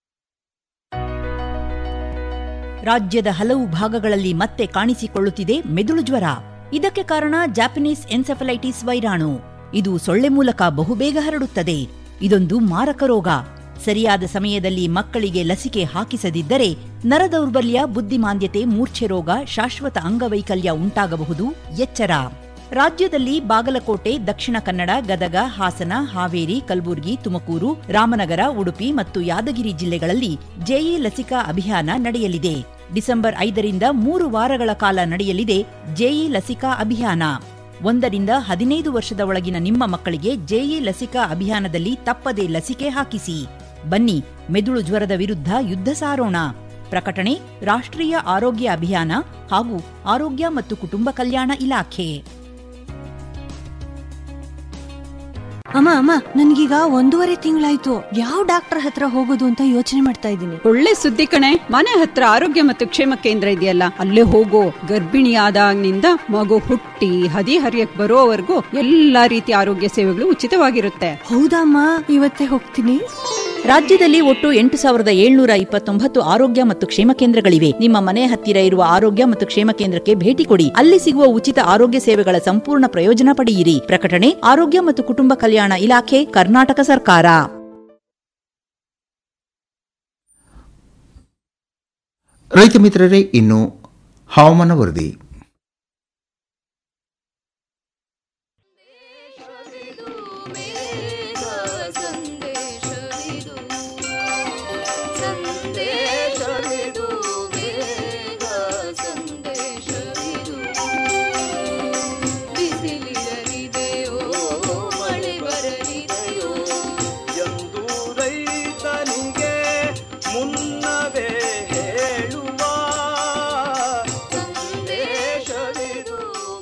ರಾಜ್ಯದ ಹಲವು ಭಾಗಗಳಲ್ಲಿ ಮತ್ತೆ ಕಾಣಿಸಿಕೊಳ್ಳುತ್ತಿದೆ ಮೆದುಳು ಜ್ವರ ಇದಕ್ಕೆ ಕಾರಣ ಜಾಪನೀಸ್ ಎನ್ಸೆಫಲೈಟಿಸ್ ವೈರಾಣು ಇದು ಸೊಳ್ಳೆ ಮೂಲಕ ಬಹುಬೇಗ ಹರಡುತ್ತದೆ ಇದೊಂದು ಮಾರಕ ರೋಗ ಸರಿಯಾದ ಸಮಯದಲ್ಲಿ ಮಕ್ಕಳಿಗೆ ಲಸಿಕೆ ಹಾಕಿಸದಿದ್ದರೆ ನರದೌರ್ಬಲ್ಯ ಬುದ್ಧಿಮಾಂದ್ಯತೆ ಮೂರ್ಛೆ ರೋಗ ಶಾಶ್ವತ ಅಂಗವೈಕಲ್ಯ ಉಂಟಾಗಬಹುದು ಎಚ್ಚರ ರಾಜ್ಯದಲ್ಲಿ ಬಾಗಲಕೋಟೆ ದಕ್ಷಿಣ ಕನ್ನಡ ಗದಗ ಹಾಸನ ಹಾವೇರಿ ಕಲಬುರಗಿ ತುಮಕೂರು ರಾಮನಗರ ಉಡುಪಿ ಮತ್ತು ಯಾದಗಿರಿ ಜಿಲ್ಲೆಗಳಲ್ಲಿ ಜೆಇ ಲಸಿಕಾ ಅಭಿಯಾನ ನಡೆಯಲಿದೆ ಡಿಸೆಂಬರ್ ಐದರಿಂದ ಮೂರು ವಾರಗಳ ಕಾಲ ನಡೆಯಲಿದೆ ಜೆಇ ಲಸಿಕಾ ಅಭಿಯಾನ ಒಂದರಿಂದ ಹದಿನೈದು ವರ್ಷದ ಒಳಗಿನ ನಿಮ್ಮ ಮಕ್ಕಳಿಗೆ ಜೆಇ ಲಸಿಕಾ ಅಭಿಯಾನದಲ್ಲಿ ತಪ್ಪದೆ ಲಸಿಕೆ ಹಾಕಿಸಿ ಬನ್ನಿ ಮೆದುಳು ಜ್ವರದ ವಿರುದ್ಧ ಯುದ್ಧ ಸಾರೋಣ ಪ್ರಕಟಣೆ ರಾಷ್ಟ್ರೀಯ ಆರೋಗ್ಯ ಅಭಿಯಾನ ಹಾಗೂ ಆರೋಗ್ಯ ಮತ್ತು ಕುಟುಂಬ ಕಲ್ಯಾಣ ಇಲಾಖೆ ಅಮ್ಮ ಅಮ್ಮ ನನ್ಗೀಗ ಒಂದೂವರೆ ತಿಂಗಳಾಯ್ತು ಯಾವ ಡಾಕ್ಟರ್ ಹತ್ರ ಹೋಗೋದು ಅಂತ ಯೋಚನೆ ಮಾಡ್ತಾ ಇದ್ದೀನಿ ಒಳ್ಳೆ ಸುದ್ದಿ ಕಣೆ ಮನೆ ಹತ್ರ ಆರೋಗ್ಯ ಮತ್ತು ಕ್ಷೇಮ ಕೇಂದ್ರ ಇದೆಯಲ್ಲ ಅಲ್ಲೇ ಹೋಗೋ ಗರ್ಭಿಣಿ ಆದಾಗಿನಿಂದ ಮಗು ಹುಟ್ಟಿ ಹದಿ ಹರಿಯಕ್ ಬರೋವರೆಗೂ ಎಲ್ಲಾ ರೀತಿಯ ಆರೋಗ್ಯ ಸೇವೆಗಳು ಉಚಿತವಾಗಿರುತ್ತೆ ಹೌದಮ್ಮ ಇವತ್ತೇ ಹೋಗ್ತೀನಿ ರಾಜ್ಯದಲ್ಲಿ ಒಟ್ಟು ಎಂಟು ಸಾವಿರದ ಏಳ್ನೂರ ಇಪ್ಪತ್ತೊಂಬತ್ತು ಆರೋಗ್ಯ ಮತ್ತು ಕ್ಷೇಮ ಕೇಂದ್ರಗಳಿವೆ ನಿಮ್ಮ ಮನೆ ಹತ್ತಿರ ಇರುವ ಆರೋಗ್ಯ ಮತ್ತು ಕ್ಷೇಮ ಕೇಂದ್ರಕ್ಕೆ ಭೇಟಿ ಕೊಡಿ ಅಲ್ಲಿ ಸಿಗುವ ಉಚಿತ ಆರೋಗ್ಯ ಸೇವೆಗಳ ಸಂಪೂರ್ಣ ಪ್ರಯೋಜನ ಪಡೆಯಿರಿ ಪ್ರಕಟಣೆ ಆರೋಗ್ಯ ಮತ್ತು ಕುಟುಂಬ ಕಲ್ಯಾಣ ಇಲಾಖೆ ಕರ್ನಾಟಕ ಸರ್ಕಾರ ರೈತ ಮಿತ್ರರೇ ಇನ್ನು ಹವಾಮಾನ ವರದಿ ಎಂದು ರೈತನಿಗೆ ಮುನ್ನವೇ ಹೇಳುವ ಸಂದೇಶವಿದು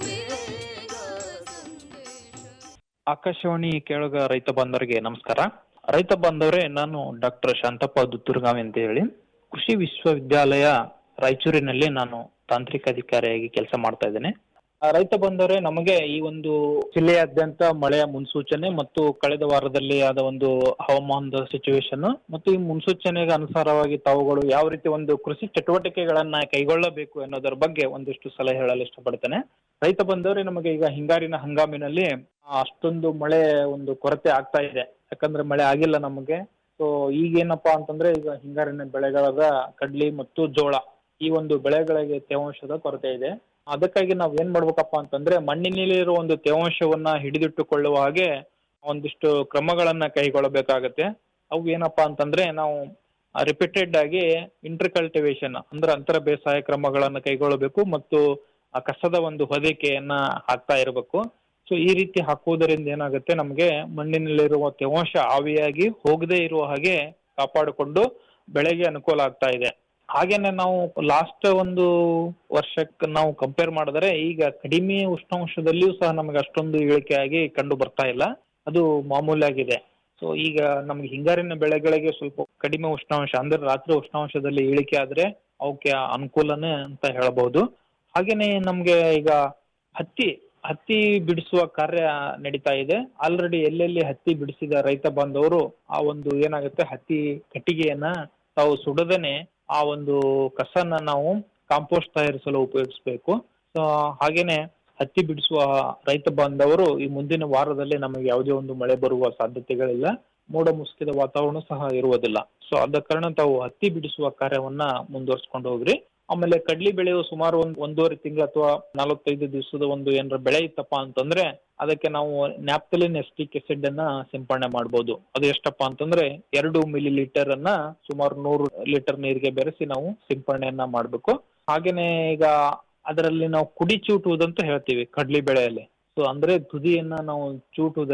ಆಕಾಶವಾಣಿ ಕೇಳುಗ ರೈತ ಬಾಂಧವರಿಗೆ ನಮಸ್ಕಾರ ರೈತ ಬಾಂಧವರೇ ನಾನು ಡಾಕ್ಟರ್ ಶಾಂತಪ್ಪ ದುತ್ತೂರ್ಗಾವಿ ಅಂತ ಹೇಳಿ ಕೃಷಿ ವಿಶ್ವವಿದ್ಯಾಲಯ ರಾಯಚೂರಿನಲ್ಲಿ ನಾನು ತಾಂತ್ರಿಕ ಅಧಿಕಾರಿಯಾಗಿ ಕೆಲಸ ಮಾಡ್ತಾ ಇದ್ದೇನೆ ಆ, ರೈತ ಬಂದವರೇ ನಮಗೆ ಈ ಒಂದು ಜಿಲ್ಲೆಯಾದ್ಯಂತ ಮಳೆಯ ಮುನ್ಸೂಚನೆ ಮತ್ತು ಕಳೆದ ವಾರದಲ್ಲಿ ಆದ ಒಂದು ಹವಾಮಾನದ ಸಿಚುವೇಶನ್ ಮತ್ತು ಈ ಮುನ್ಸೂಚನೆಗೆ ಅನುಸಾರವಾಗಿ ತಾವುಗಳು ಯಾವ ರೀತಿ ಒಂದು ಕೃಷಿ ಚಟುವಟಿಕೆಗಳನ್ನ ಕೈಗೊಳ್ಳಬೇಕು ಅನ್ನೋದರ ಬಗ್ಗೆ ಒಂದಿಷ್ಟು ಸಲಹೆ ಹೇಳಲು ಇಷ್ಟಪಡ್ತೇನೆ ರೈತ ಬಂದವರೇ ನಮಗೆ ಈಗ ಹಿಂಗಾರಿನ ಹಂಗಾಮಿನಲ್ಲಿ ಆ, ಅಷ್ಟೊಂದು ಮಳೆ ಒಂದು ಕೊರತೆ ಆಗ್ತಾ ಇದೆ ಯಾಕಂದ್ರೆ ಮಳೆ ಆಗಿಲ್ಲ ನಮಗೆ ಸೊ ಈಗೇನಪ್ಪಾ ಅಂತಂದ್ರೆ ಈಗ ಹಿಂಗಾರಿನ ಬೆಳೆಗಳಾದ ಕಡ್ಲಿ ಮತ್ತು ಜೋಳ ಈ ಒಂದು ಬೆಳೆಗಳಿಗೆ ತೇವಾಂಶದ ಕೊರತೆ ಇದೆ ಅದಕ್ಕಾಗಿ ನಾವ್ ಏನ್ ಮಾಡ್ಬೇಕಪ್ಪ ಅಂತಂದ್ರೆ ಮಣ್ಣಿನಲ್ಲಿರುವ ಒಂದು ತೇವಾಂಶವನ್ನ ಹಿಡಿದಿಟ್ಟುಕೊಳ್ಳುವ ಹಾಗೆ ಒಂದಿಷ್ಟು ಕ್ರಮಗಳನ್ನ ಕೈಗೊಳ್ಳಬೇಕಾಗತ್ತೆ ಅವು ಏನಪ್ಪಾ ಅಂತಂದ್ರೆ ನಾವು ರಿಪೀಟೆಡ್ ಆಗಿ ಇಂಟರ್ಕಲ್ಟಿವೇಶನ್ ಅಂದ್ರೆ ಅಂತರ ಬೇಸಾಯ ಕ್ರಮಗಳನ್ನ ಕೈಗೊಳ್ಳಬೇಕು ಮತ್ತು ಆ ಕಸದ ಒಂದು ಹೊದಿಕೆಯನ್ನ ಹಾಕ್ತಾ ಇರಬೇಕು ಸೊ ಈ ರೀತಿ ಹಾಕುವುದರಿಂದ ಏನಾಗುತ್ತೆ ನಮಗೆ ಮಣ್ಣಿನಲ್ಲಿರುವ ತೇವಾಂಶ ಆವಿಯಾಗಿ ಹೋಗದೇ ಇರುವ ಹಾಗೆ ಕಾಪಾಡಿಕೊಂಡು ಬೆಳೆಗೆ ಅನುಕೂಲ ಆಗ್ತಾ ಇದೆ ಹಾಗೇನೆ ನಾವು ಲಾಸ್ಟ್ ಒಂದು ವರ್ಷಕ್ಕೆ ನಾವು ಕಂಪೇರ್ ಮಾಡಿದ್ರೆ ಈಗ ಕಡಿಮೆ ಉಷ್ಣಾಂಶದಲ್ಲಿಯೂ ಸಹ ನಮಗೆ ಅಷ್ಟೊಂದು ಇಳಿಕೆ ಆಗಿ ಕಂಡು ಬರ್ತಾ ಇಲ್ಲ ಅದು ಮಾಮೂಲಾಗಿದೆ ಸೊ ಈಗ ನಮ್ಗೆ ಹಿಂಗಾರಿನ ಬೆಳೆಗಳಿಗೆ ಸ್ವಲ್ಪ ಕಡಿಮೆ ಉಷ್ಣಾಂಶ ಅಂದ್ರೆ ರಾತ್ರಿ ಉಷ್ಣಾಂಶದಲ್ಲಿ ಇಳಿಕೆ ಆದ್ರೆ ಅವಕ್ಕೆ ಅನುಕೂಲನೇ ಅಂತ ಹೇಳಬಹುದು ಹಾಗೇನೆ ನಮ್ಗೆ ಈಗ ಹತ್ತಿ ಹತ್ತಿ ಬಿಡಿಸುವ ಕಾರ್ಯ ನಡೀತಾ ಇದೆ ಆಲ್ರೆಡಿ ಎಲ್ಲೆಲ್ಲಿ ಹತ್ತಿ ಬಿಡಿಸಿದ ರೈತ ಬಾಂಧವರು ಆ ಒಂದು ಏನಾಗುತ್ತೆ ಹತ್ತಿ ಕಟ್ಟಿಗೆಯನ್ನ ತಾವು ಸುಡದೇನೆ ಆ ಒಂದು ಕಸನ ನಾವು ಕಾಂಪೋಸ್ಟ್ ತಯಾರಿಸಲು ಉಪಯೋಗಿಸಬೇಕು ಸೊ ಹಾಗೇನೆ ಹತ್ತಿ ಬಿಡಿಸುವ ರೈತ ಬಾಂಧವರು ಈ ಮುಂದಿನ ವಾರದಲ್ಲಿ ನಮಗೆ ಯಾವುದೇ ಒಂದು ಮಳೆ ಬರುವ ಸಾಧ್ಯತೆಗಳಿಲ್ಲ ಮೋಡ ಮುಸುಕಿದ ವಾತಾವರಣ ಸಹ ಇರುವುದಿಲ್ಲ ಸೊ ಆದ ಕಾರಣ ತಾವು ಹತ್ತಿ ಬಿಡಿಸುವ ಕಾರ್ಯವನ್ನ ಮುಂದುವರ್ಸ್ಕೊಂಡು ಹೋಗ್ರಿ ಆಮೇಲೆ ಕಡ್ಲಿ ಬೆಳೆಯು ಸುಮಾರು ಒಂದ್ ಒಂದೂವರೆ ತಿಂಗಳು ಅಥವಾ ನಲವತ್ತೈದು ದಿವಸದ ಒಂದು ಏನಾರ ಬೆಳೆ ಇತ್ತಪ್ಪ ಅಂತಂದ್ರೆ ಅದಕ್ಕೆ ನಾವು ನ್ಯಾಪ್ತಲಿನ್ ಎಸ್ಟಿಕ್ ಎಸಿಡ್ ಅನ್ನ ಸಿಂಪಡಣೆ ಮಾಡ್ಬೋದು ಅದು ಎಷ್ಟಪ್ಪ ಅಂತಂದ್ರೆ ಎರಡು ಮಿಲಿ ಲೀಟರ್ ಅನ್ನ ಸುಮಾರು ನೂರು ಲೀಟರ್ ನೀರಿಗೆ ಬೆರೆಸಿ ನಾವು ಸಿಂಪಡಣೆಯನ್ನ ಮಾಡ್ಬೇಕು ಹಾಗೇನೆ ಈಗ ಅದರಲ್ಲಿ ನಾವು ಕುಡಿ ಚೂಟುವುದಂತ ಹೇಳ್ತೀವಿ ಕಡ್ಲಿ ಬೆಳೆಯಲ್ಲಿ ಸೊ ಅಂದ್ರೆ ತುದಿಯನ್ನ ನಾವು ಚೂಟುವುದರೆ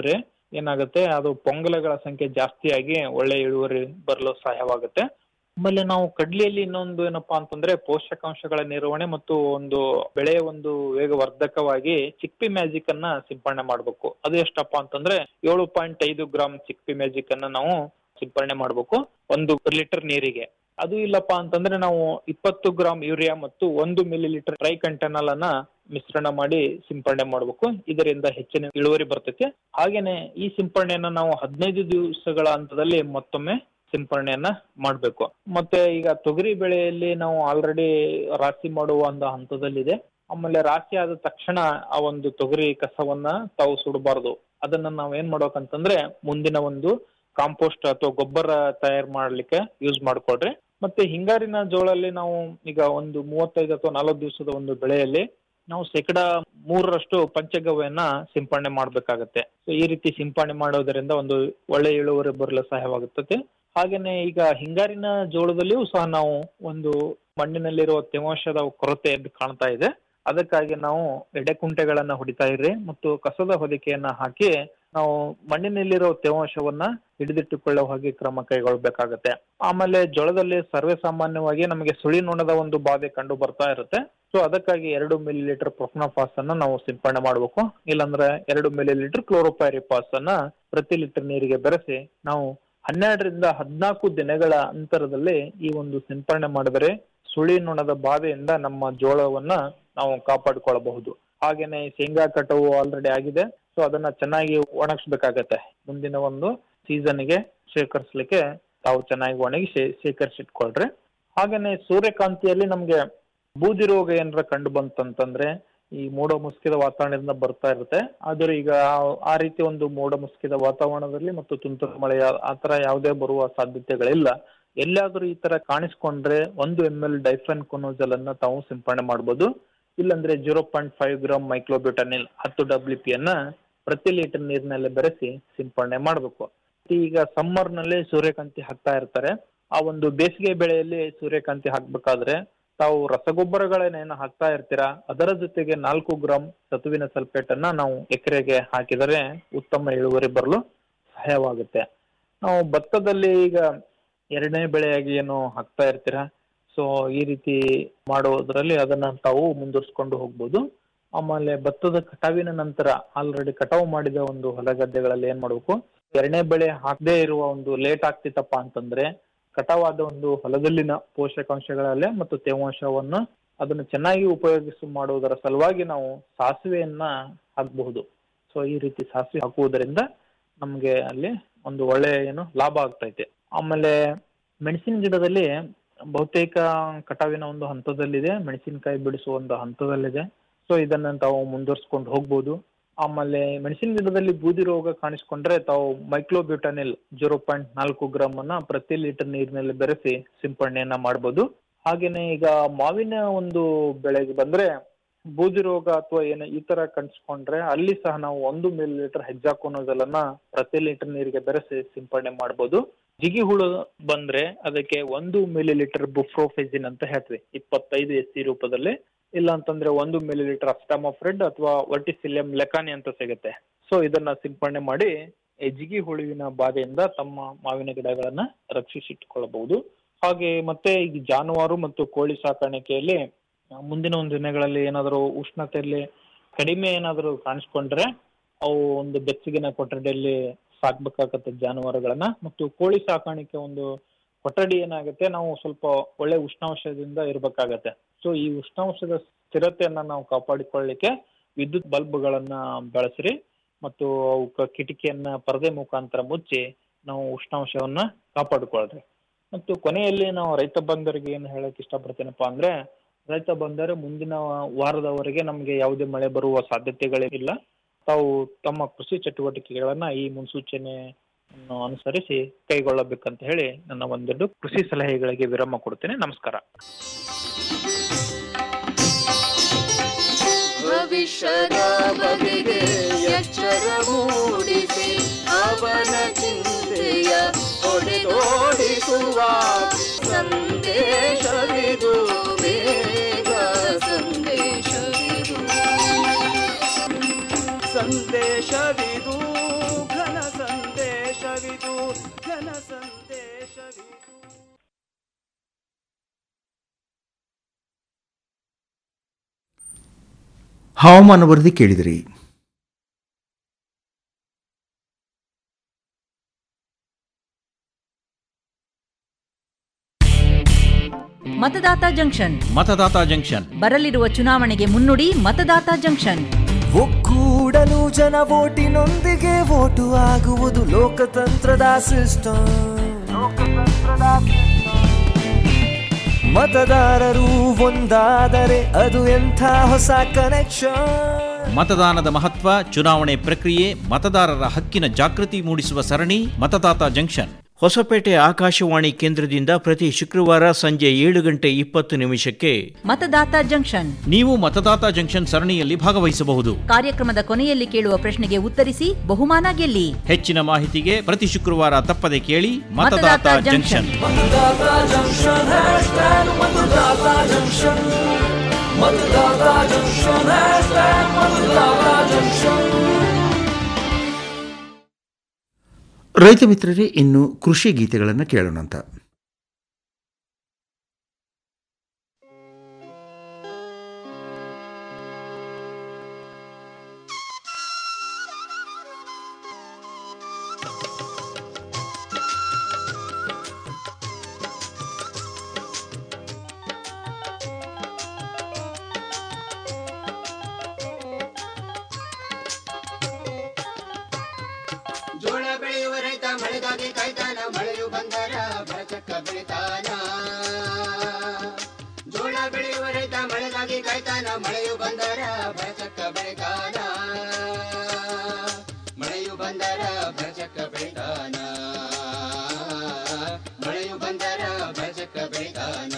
ಏನಾಗುತ್ತೆ ಅದು ಪೊಂಗಲಗಳ ಸಂಖ್ಯೆ ಜಾಸ್ತಿಯಾಗಿ ಒಳ್ಳೆ ಇಳುವರಿ ಬರಲು ಸಹಾಯವಾಗುತ್ತೆ ಆಮೇಲೆ ನಾವು ಕಡ್ಲಿಯಲ್ಲಿ ಇನ್ನೊಂದು ಏನಪ್ಪಾ ಅಂತಂದ್ರೆ ಪೋಷಕಾಂಶಗಳ ನಿರ್ವಹಣೆ ಮತ್ತು ಒಂದು ಬೆಳೆಯ ಒಂದು ವೇಗವರ್ಧಕವಾಗಿ ಚಿಕ್ಪಿ ಮ್ಯಾಜಿಕ್ ಅನ್ನ ಸಿಂಪಡಣೆ ಮಾಡಬೇಕು ಅದು ಎಷ್ಟಪ್ಪ ಅಂತಂದ್ರೆ ಏಳು ಪಾಯಿಂಟ್ ಐದು ಗ್ರಾಮ್ ಚಿಕ್ಪಿ ಮ್ಯಾಜಿಕ್ ಅನ್ನ ನಾವು ಸಿಂಪಡಣೆ ಮಾಡಬೇಕು ಒಂದು ಲೀಟರ್ ನೀರಿಗೆ ಅದು ಇಲ್ಲಪ್ಪ ಅಂತಂದ್ರೆ ನಾವು ಇಪ್ಪತ್ತು ಗ್ರಾಮ್ ಯೂರಿಯಾ ಮತ್ತು ಒಂದು ಮಿಲಿ ಲೀಟರ್ ಟ್ರೈ ಕಂಟೆನಲ್ ಅನ್ನ ಮಿಶ್ರಣ ಮಾಡಿ ಸಿಂಪಡಣೆ ಮಾಡಬೇಕು ಇದರಿಂದ ಹೆಚ್ಚಿನ ಇಳುವರಿ ಬರ್ತೈತಿ ಹಾಗೇನೆ ಈ ಸಿಂಪಡಣೆಯನ್ನ ನಾವು ಹದಿನೈದು ದಿವಸಗಳ ಹಂತದಲ್ಲಿ ಮತ್ತೊಮ್ಮೆ ಸಿಂಪಡಣೆಯನ್ನ ಮಾಡಬೇಕು ಮತ್ತೆ ಈಗ ತೊಗರಿ ಬೆಳೆಯಲ್ಲಿ ನಾವು ಆಲ್ರೆಡಿ ರಾಶಿ ಮಾಡುವ ಒಂದು ಹಂತದಲ್ಲಿದೆ ಆಮೇಲೆ ರಾಶಿ ಆದ ತಕ್ಷಣ ಆ ಒಂದು ತೊಗರಿ ಕಸವನ್ನ ತಾವು ಸುಡಬಾರ್ದು ಅದನ್ನ ನಾವ್ ಏನ್ ಮಾಡ್ಬೇಕಂತಂದ್ರೆ ಮುಂದಿನ ಒಂದು ಕಾಂಪೋಸ್ಟ್ ಅಥವಾ ಗೊಬ್ಬರ ತಯಾರು ಮಾಡ್ಲಿಕ್ಕೆ ಯೂಸ್ ಮಾಡ್ಕೊಡ್ರಿ ಮತ್ತೆ ಹಿಂಗಾರಿನ ಜೋಳಲ್ಲಿ ನಾವು ಈಗ ಒಂದು ಮೂವತ್ತೈದು ಅಥವಾ ನಲವತ್ತು ದಿವಸದ ಒಂದು ಬೆಳೆಯಲ್ಲಿ ನಾವು ಶೇಕಡ ಮೂರರಷ್ಟು ಪಂಚಗವ್ಯನ ಸಿಂಪಡಣೆ ಮಾಡ್ಬೇಕಾಗತ್ತೆ ಸೊ ಈ ರೀತಿ ಸಿಂಪಡಣೆ ಮಾಡೋದರಿಂದ ಒಂದು ಒಳ್ಳೆ ಇಳುವರಿ ಬರಲು ಸಹಾಯವಾಗುತ್ತದೆ ಹಾಗೇನೆ ಈಗ ಹಿಂಗಾರಿನ ಜೋಳದಲ್ಲಿಯೂ ಸಹ ನಾವು ಒಂದು ಮಣ್ಣಿನಲ್ಲಿರುವ ತೇವಾಂಶದ ಕೊರತೆ ಎದ್ದು ಕಾಣ್ತಾ ಇದೆ ಅದಕ್ಕಾಗಿ ನಾವು ಎಡೆಕುಂಟೆಗಳನ್ನ ಹೊಡಿತಾ ಇರ್ರಿ ಮತ್ತು ಕಸದ ಹೊದಿಕೆಯನ್ನ ಹಾಕಿ ನಾವು ಮಣ್ಣಿನಲ್ಲಿರೋ ತೇವಾಂಶವನ್ನ ಹಿಡಿದಿಟ್ಟುಕೊಳ್ಳೋ ಹಾಗೆ ಕ್ರಮ ಕೈಗೊಳ್ಳಬೇಕಾಗತ್ತೆ ಆಮೇಲೆ ಜೋಳದಲ್ಲಿ ಸರ್ವೇ ಸಾಮಾನ್ಯವಾಗಿ ನಮಗೆ ಸುಳಿ ನೊಣದ ಒಂದು ಬಾಧೆ ಕಂಡು ಬರ್ತಾ ಇರುತ್ತೆ ಸೊ ಅದಕ್ಕಾಗಿ ಎರಡು ಮಿಲಿ ಲೀಟರ್ ಪ್ರೊಫ್ನಾಫಾಸ್ ಅನ್ನ ನಾವು ಸಿಂಪಡಣೆ ಮಾಡಬೇಕು ಇಲ್ಲಾಂದ್ರೆ ಎರಡು ಮಿಲಿ ಲೀಟರ್ ಕ್ಲೋರೋಪೈರಿಪಾಸ್ ಅನ್ನ ಪ್ರತಿ ಲೀಟರ್ ನೀರಿಗೆ ಬೆರೆಸಿ ನಾವು ಹನ್ನೆರಡರಿಂದ ಹದಿನಾಲ್ಕು ದಿನಗಳ ಅಂತರದಲ್ಲಿ ಈ ಒಂದು ಸಿಂಪಡಣೆ ಮಾಡಿದರೆ ಸುಳಿ ನೊಣದ ಬಾಧೆಯಿಂದ ನಮ್ಮ ಜೋಳವನ್ನ ನಾವು ಕಾಪಾಡಿಕೊಳ್ಳಬಹುದು ಹಾಗೇನೆ ಶೇಂಗಾ ಕಟಾವು ಆಲ್ರೆಡಿ ಆಗಿದೆ ಸೊ ಅದನ್ನ ಚೆನ್ನಾಗಿ ಒಣಗಿಸ್ಬೇಕಾಗತ್ತೆ ಮುಂದಿನ ಒಂದು ಸೀಸನ್ಗೆ ಶೇಖರಿಸಲಿಕ್ಕೆ ತಾವು ಚೆನ್ನಾಗಿ ಒಣಗಿ ಶೇ- ಶೇಖರಿಸಿಟ್ಕೊಳ್ರಿ ಹಾಗೇನೆ ಸೂರ್ಯಕಾಂತಿಯಲ್ಲಿ ನಮ್ಗೆ ಬೂದಿ ರೋಗ ಏನಾರ ಕಂಡು ಬಂತಂತಂದ್ರೆ ಈ ಮೋಡ ಮುಸುಕಿದ ವಾತಾವರಣದಿಂದ ಬರ್ತಾ ಇರುತ್ತೆ ಆದ್ರೆ ಈಗ ಆ- ಆ ರೀತಿ ಒಂದು ಮೋಡ ಮುಸುಕಿದ ವಾತಾವರಣದಲ್ಲಿ ಮತ್ತು ತುಂತುರು ಮಳೆ ಆ- ಆ ತರ ಯಾವುದೇ ಬರುವ ಸಾಧ್ಯತೆಗಳಿಲ್ಲ ಎಲ್ಲಾದ್ರೂ ಈ ತರ ಕಾಣಿಸ್ಕೊಂಡ್ರೆ ಒಂದು ಎಂ ಎಲ್ ಡೈಫನ್ ಕೊನೋಜಲ್ ಅನ್ನ ತಾವು ಸಿಂಪಡಣೆ ಮಾಡ್ಬೋದು ಇಲ್ಲಾಂದ್ರೆ zero point five gram myclobutanil ಹತ್ತು ಡಬ್ಲ್ಯೂ ಪಿ ಅನ್ನ ಪ್ರತಿ ಲೀಟರ್ ನೀರಿನಲ್ಲಿ ಬೆರೆಸಿ ಸಿಂಪಡಣೆ ಮಾಡಬೇಕು ಈಗ ಸಮ್ಮರ್ ನಲ್ಲಿ ಸೂರ್ಯಕಾಂತಿ ಹಾಕ್ತಾ ಇರ್ತಾರೆ ಆ ಒಂದು ಬೇಸಿಗೆ ಬೆಳೆಯಲ್ಲಿ ಸೂರ್ಯಕಾಂತಿ ಹಾಕ್ಬೇಕಾದ್ರೆ ತಾವು ರಸಗೊಬ್ಬರಗಳನ್ನೇನು ಹಾಕ್ತಾ ಇರ್ತೀರಾ ಅದರ ಜೊತೆಗೆ ನಾಲ್ಕು ಗ್ರಾಂ ಸತುವಿನ ಸಲ್ಫೇಟ್ ಅನ್ನ ನಾವು ಎಕರೆಗೆ ಹಾಕಿದರೆ ಉತ್ತಮ ಇಳುವರಿ ಬರಲು ಸಹಾಯವಾಗುತ್ತೆ ನಾವು ಭತ್ತದಲ್ಲಿ ಈಗ ಎರಡನೇ ಬೆಳೆಯಾಗಿ ಏನು ಹಾಕ್ತಾ ಇರ್ತೀರಾ ಸೊ ಈ ರೀತಿ ಮಾಡೋದ್ರಲ್ಲಿ ಅದನ್ನ ತಾವು ಮುಂದುವರ್ಸ್ಕೊಂಡು ಹೋಗ್ಬೋದು ಆಮೇಲೆ ಭತ್ತದ ಕಟಾವಿನ ನಂತರ ಆಲ್ರೆಡಿ ಕಟಾವು ಮಾಡಿದ ಒಂದು ಹೊಲ ಗದ್ದೆಗಳಲ್ಲಿ ಏನ್ ಮಾಡ್ಬೇಕು ಎರಡನೇ ಬೆಳೆ ಹಾಕದೇ ಇರುವ ಒಂದು ಲೇಟ್ ಆಗ್ತಿತ್ತಪ್ಪ ಅಂತಂದ್ರೆ ಕಟಾವಾದ ಒಂದು ಹೊಲದಲ್ಲಿನ ಪೋಷಕಾಂಶಗಳಲ್ಲೇ ಮತ್ತು ತೇವಾಂಶವನ್ನ ಅದನ್ನು ಚೆನ್ನಾಗಿ ಉಪಯೋಗಿಸಿ ಮಾಡುವುದರ ಸಲುವಾಗಿ ನಾವು ಸಾಸಿವೆಯನ್ನ ಹಾಕಬಹುದು ಸೊ ಈ ರೀತಿ ಸಾಸಿವೆ ಹಾಕುವುದರಿಂದ ನಮ್ಗೆ ಅಲ್ಲಿ ಒಂದು ಒಳ್ಳೆ ಏನು ಲಾಭ ಆಗ್ತೈತೆ ಆಮೇಲೆ ಮೆಣಸಿನ ಗಿಡದಲ್ಲಿ ಬಹುತೇಕ ಕಟಾವಿನ ಒಂದು ಹಂತದಲ್ಲಿದೆ ಮೆಣಸಿನಕಾಯಿ ಬಿಡಿಸುವ ಒಂದು ಹಂತದಲ್ಲಿದೆ ಸೊ ಇದನ್ನ ತಾವು ಮುಂದುವರ್ಸ್ಕೊಂಡು ಹೋಗ್ಬೋದು ಆಮೇಲೆ ಮೆಣಸಿನ ಗಿಡದಲ್ಲಿ ಬೂದಿ ರೋಗ ಕಾಣಿಸ್ಕೊಂಡ್ರೆ ತಾವು ಮೈಕ್ಲೋಬ್ಯೂಟನಿಲ್ ಜೀರೋ ಪಾಯಿಂಟ್ ನಾಲ್ಕು ಗ್ರಾಮ್ ಅನ್ನ ಪ್ರತಿ ಲೀಟರ್ ನೀರಿನಲ್ಲಿ ಬೆರೆಸಿ ಸಿಂಪಡಣೆಯನ್ನ ಮಾಡ್ಬೋದು ಹಾಗೇನೆ ಈಗ ಮಾವಿನ ಒಂದು ಬೆಳೆಗೆ ಬಂದ್ರೆ ಬೂದಿ ರೋಗ ಅಥವಾ ಏನು ಈ ತರ ಕಾಣಿಸ್ಕೊಂಡ್ರೆ ಅಲ್ಲಿ ಸಹ ನಾವು ಒಂದು ಮಿಲಿ ಲೀಟರ್ ಹೆಜ್ಜಾಕೋನೋದಲನ್ನ ಪ್ರತಿ ಲೀಟರ್ ನೀರಿಗೆ ಬೆರೆಸಿ ಸಿಂಪಡಣೆ ಮಾಡ್ಬೋದು ಜಿಗಿ ಹುಳು ಬಂದ್ರೆ ಅದಕ್ಕೆ ಒಂದು ಮಿಲಿ ಲೀಟರ್ ಬುಫ್ರೋಫೆಜಿನ್ ಅಂತ ಹೇಳ್ತೀವಿ ಇಪ್ಪತ್ತೈದು ಎಸ್ ಸಿ ರೂಪದಲ್ಲಿ ಇಲ್ಲ ಅಂತಂದ್ರೆ ಒಂದು ಮಿಲಿ ಲೀಟರ್ ಅಸ್ಟಾಮೋಫ್ರೆಡ್ ಅಥವಾ ವರ್ಟಿಸಿಲಿಯಂ ಲೆಕಾನಿ ಅಂತ ಸಿಗುತ್ತೆ ಸೊ ಇದನ್ನ ಸಿಂಪಡಣೆ ಮಾಡಿ ಈ ಜಿಗಿ ಹುಳುವಿನ ಬಾಧೆಯಿಂದ ತಮ್ಮ ಮಾವಿನ ಗಿಡಗಳನ್ನ ರಕ್ಷಿಸಿಟ್ಟುಕೊಳ್ಳಬಹುದು ಹಾಗೆ ಮತ್ತೆ ಈಗ ಜಾನುವಾರು ಮತ್ತು ಕೋಳಿ ಸಾಕಾಣಿಕೆಯಲ್ಲಿ ಆ, ಮುಂದಿನ ಒಂದು ದಿನಗಳಲ್ಲಿ ಏನಾದರೂ ಉಷ್ಣತೆಯಲ್ಲಿ ಕಡಿಮೆ ಏನಾದರೂ ಕಾಣಿಸ್ಕೊಂಡ್ರೆ ಅವು ಒಂದು ಬೆಚ್ಚಗಿನ ಕೊಠಡಿಯಲ್ಲಿ ಸಾಕ್ಬೇಕಾಗತ್ತೆ ಜಾನುವಾರುಗಳನ್ನ ಮತ್ತು ಕೋಳಿ ಸಾಕಾಣಿಕೆ ಒಂದು ಕೊಠಡಿ ಏನಾಗುತ್ತೆ ನಾವು ಸ್ವಲ್ಪ ಒಳ್ಳೆ ಉಷ್ಣಾಂಶದಿಂದ ಇರಬೇಕಾಗತ್ತೆ ಸೊ ಈ ಉಷ್ಣಾಂಶದ ಸ್ಥಿರತೆಯನ್ನ ನಾವು ಕಾಪಾಡಿಕೊಳ್ಳಿಕ್ಕೆ ವಿದ್ಯುತ್ ಬಲ್ಬ್ಗಳನ್ನ ಬಳಸಿರಿ ಮತ್ತು ಅವಕ್ಕ ಕಿಟಕಿಯನ್ನ ಪರದೆ ಮುಖಾಂತರ ಮುಚ್ಚಿ ನಾವು ಉಷ್ಣಾಂಶವನ್ನ ಕಾಪಾಡಿಕೊಳ್ಳ್ರಿ ಮತ್ತು ಕೊನೆಯಲ್ಲಿ ನಾವು ರೈತ ಬಂಧುರಿಗೆ ಏನು ಹೇಳಕ್ ಇಷ್ಟಪಡ್ತೇನಪ್ಪ ಅಂದ್ರೆ ರೈತ ಬಂದರೆ ಮುಂದಿನ ವಾರದವರೆಗೆ ನಮಗೆ ಯಾವುದೇ ಮಳೆ ಬರುವ ಸಾಧ್ಯತೆಗಳೇ ಇಲ್ಲ ತಾವು ತಮ್ಮ ಕೃಷಿ ಚಟುವಟಿಕೆಗಳನ್ನ ಈ ಮುನ್ಸೂಚನೆ ಅನುಸರಿಸಿ ಕೈಗೊಳ್ಳಬೇಕಂತ ಹೇಳಿ ನನ್ನ ಒಂದೆರಡು ಕೃಷಿ ಸಲಹೆಗಳಿಗೆ ವಿರಾಮ ಕೊಡ್ತೇನೆ ನಮಸ್ಕಾರ ಭವಿಷ್ಯದ ಬಗೆಗೆ ಎಚ್ಚರ ಮೂಡಿಸಿ ಅವನ ಚಿಂತೆಯ ಹೊಡೆದೋಡಿಸುವ ಸಂದೇಶವಿದು ಬೇಗ ಸಂದೇಶವಿದು ಸಂದೇಶವಿದು ಘನ ಹವಾಮಾನ ವರದಿ ಕೇಳಿದಿರಿ ಮತದಾತ ಜಂಕ್ಷನ್ ಮತದಾತ ಜಂಕ್ಷನ್ ಬರಲಿರುವ ಚುನಾವಣೆಗೆ ಮುನ್ನುಡಿ ಮತದಾತ ಜಂಕ್ಷನ್ ಒಕ್ಕೂಡಲು ಜನ ಓಟಿನೊಂದಿಗೆ ಓಟು ಆಗುವುದು ಲೋಕತಂತ್ರದ ಸಿಸ್ಟಮ್ ಮತದಾರರು ಒಂದಾದರೆ ಅದು ಎಂಥ ಹೊಸ ಕನೆಕ್ಷನ್ ಮತದಾನದ ಮಹತ್ವ ಚುನಾವಣೆ ಪ್ರಕ್ರಿಯೆ ಮತದಾರರ ಹಕ್ಕಿನ ಜಾಗೃತಿ ಮೂಡಿಸುವ ಸರಣಿ ಮತದಾತ ಜಂಕ್ಷನ್ ಹೊಸಪೇಟೆ ಆಕಾಶವಾಣಿ ಕೇಂದ್ರದಿಂದ ಪ್ರತಿ ಶುಕ್ರವಾರ ಸಂಜೆ ಏಳು ಗಂಟೆ ಇಪ್ಪತ್ತು ನಿಮಿಷಕ್ಕೆ ಮತದಾತ ಜಂಕ್ಷನ್ ನೀವು ಮತದಾತ ಜಂಕ್ಷನ್ ಸರಣಿಯಲ್ಲಿ ಭಾಗವಹಿಸಬಹುದು ಕಾರ್ಯಕ್ರಮದ ಕೊನೆಯಲ್ಲಿ ಕೇಳುವ ಪ್ರಶ್ನೆಗೆ ಉತ್ತರಿಸಿ ಬಹುಮಾನ ಗೆಲ್ಲಿ ಹೆಚ್ಚಿನ ಮಾಹಿತಿಗೆ ಪ್ರತಿ ಶುಕ್ರವಾರ ತಪ್ಪದೆ ಕೇಳಿ ಮತದಾತ ಮತದಾತ ಜಂಕ್ಷನ್ ಮತದಾತ ಜಂಕ್ಷನ್ ಹ್ಯಾಶ್ಟ್ಯಾಗ್ ಮತದಾತ ಜಂಕ್ಷನ್ ಮತದಾತ ಜಂಕ್ಷನ್ ಹ್ಯಾಶ್ಟ್ಯಾಗ್ ಮತದಾತ ಜಂಕ್ಷನ್ ರೈತ ಮಿತ್ರರೇ ಇನ್ನು ಕೃಷಿ ಗೀತೆಗಳನ್ನು ಕೇಳೋಣಂತ ಜೋಳ ಬೆಳೆಯುವ ರೈತ ಮಳೆಗಾಗಿ ಕಾಯ್ತಾನ ಮಳೆಯು ಬಂದರ ಬರಚಕ್ಕ ಬೆಳಿತಾನ ಜೋಳ ಬೆಳೆಯುವ ರೈತ ಮಳೆಗಾಗಿ ಕಾಯ್ತಾನ ಮಳೆಯು ಬಂದರ ಬರಚಕ್ಕ ಬೆಳಿತಾನ ಮಳೆಯು ಬಂದರ ಬರಚಕ್ಕ ಬೆಳಿತಾನ ಮಳೆಯು ಬಂದರ ಬರಚಕ್ಕ ಬೆಳಿತಾನ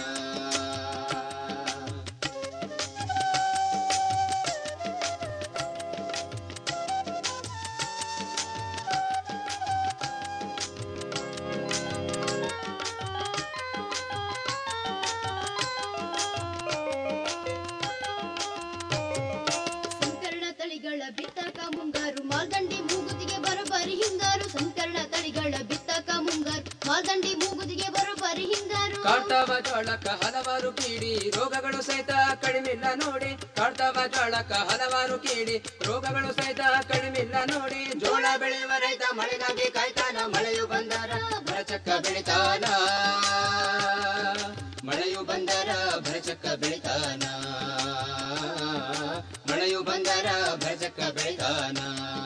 ಸಂಕರಣ ತಳಿಗಳ ಬಿತ್ತಕ ಮುಂಗಾರು ಮಾಲ್ದಂಡಿ ಮೂಗುದಿಗೆ ಬರೋಬ್ಬರಿ ಹಿಂಗಾರು ಸಂಕರಣ ತಳಿಗಳ ಬಿತ್ತಕ ಮುಂಗಾರು ಮಾಲ್ದಂಡಿ ಮೂಗುದಿಗೆ ಬರೋಬ್ಬರಿ ಹಿಂಗಾರು ಕಾಡ್ತಾವ ಜೋಳಕ್ಕ ಹಲವಾರು ಕೀಡಿ ರೋಗಗಳು ಸಹಿತ ಕಡಿಮಿಲ್ಲ ನೋಡಿ ಕಾಡ್ತಾವ ಜೋಳಕ್ಕ ಹಲವಾರು ಕೀಡಿ ರೋಗಗಳು ಸಹಿತ ಕಡಿಮಿಲ್ಲ ನೋಡಿ ಜೋಳ ಬೆಳೆಯುವ ರೈತ ಮಳೆಗಾಗಿ ಕಾಯ್ತಾನ ಮಳೆಯು ಬಂದರ ಭರಚಕ್ಕ ಬೆಳಿತಾನ ಮಳೆಯು ಬಂದರ ಭರಚಕ್ಕ ಬೆಳಿತಾನ ಮಳೆಯು ಬಂದರ ಭರಚಕ್ಕ ಬೆಳಿತಾನ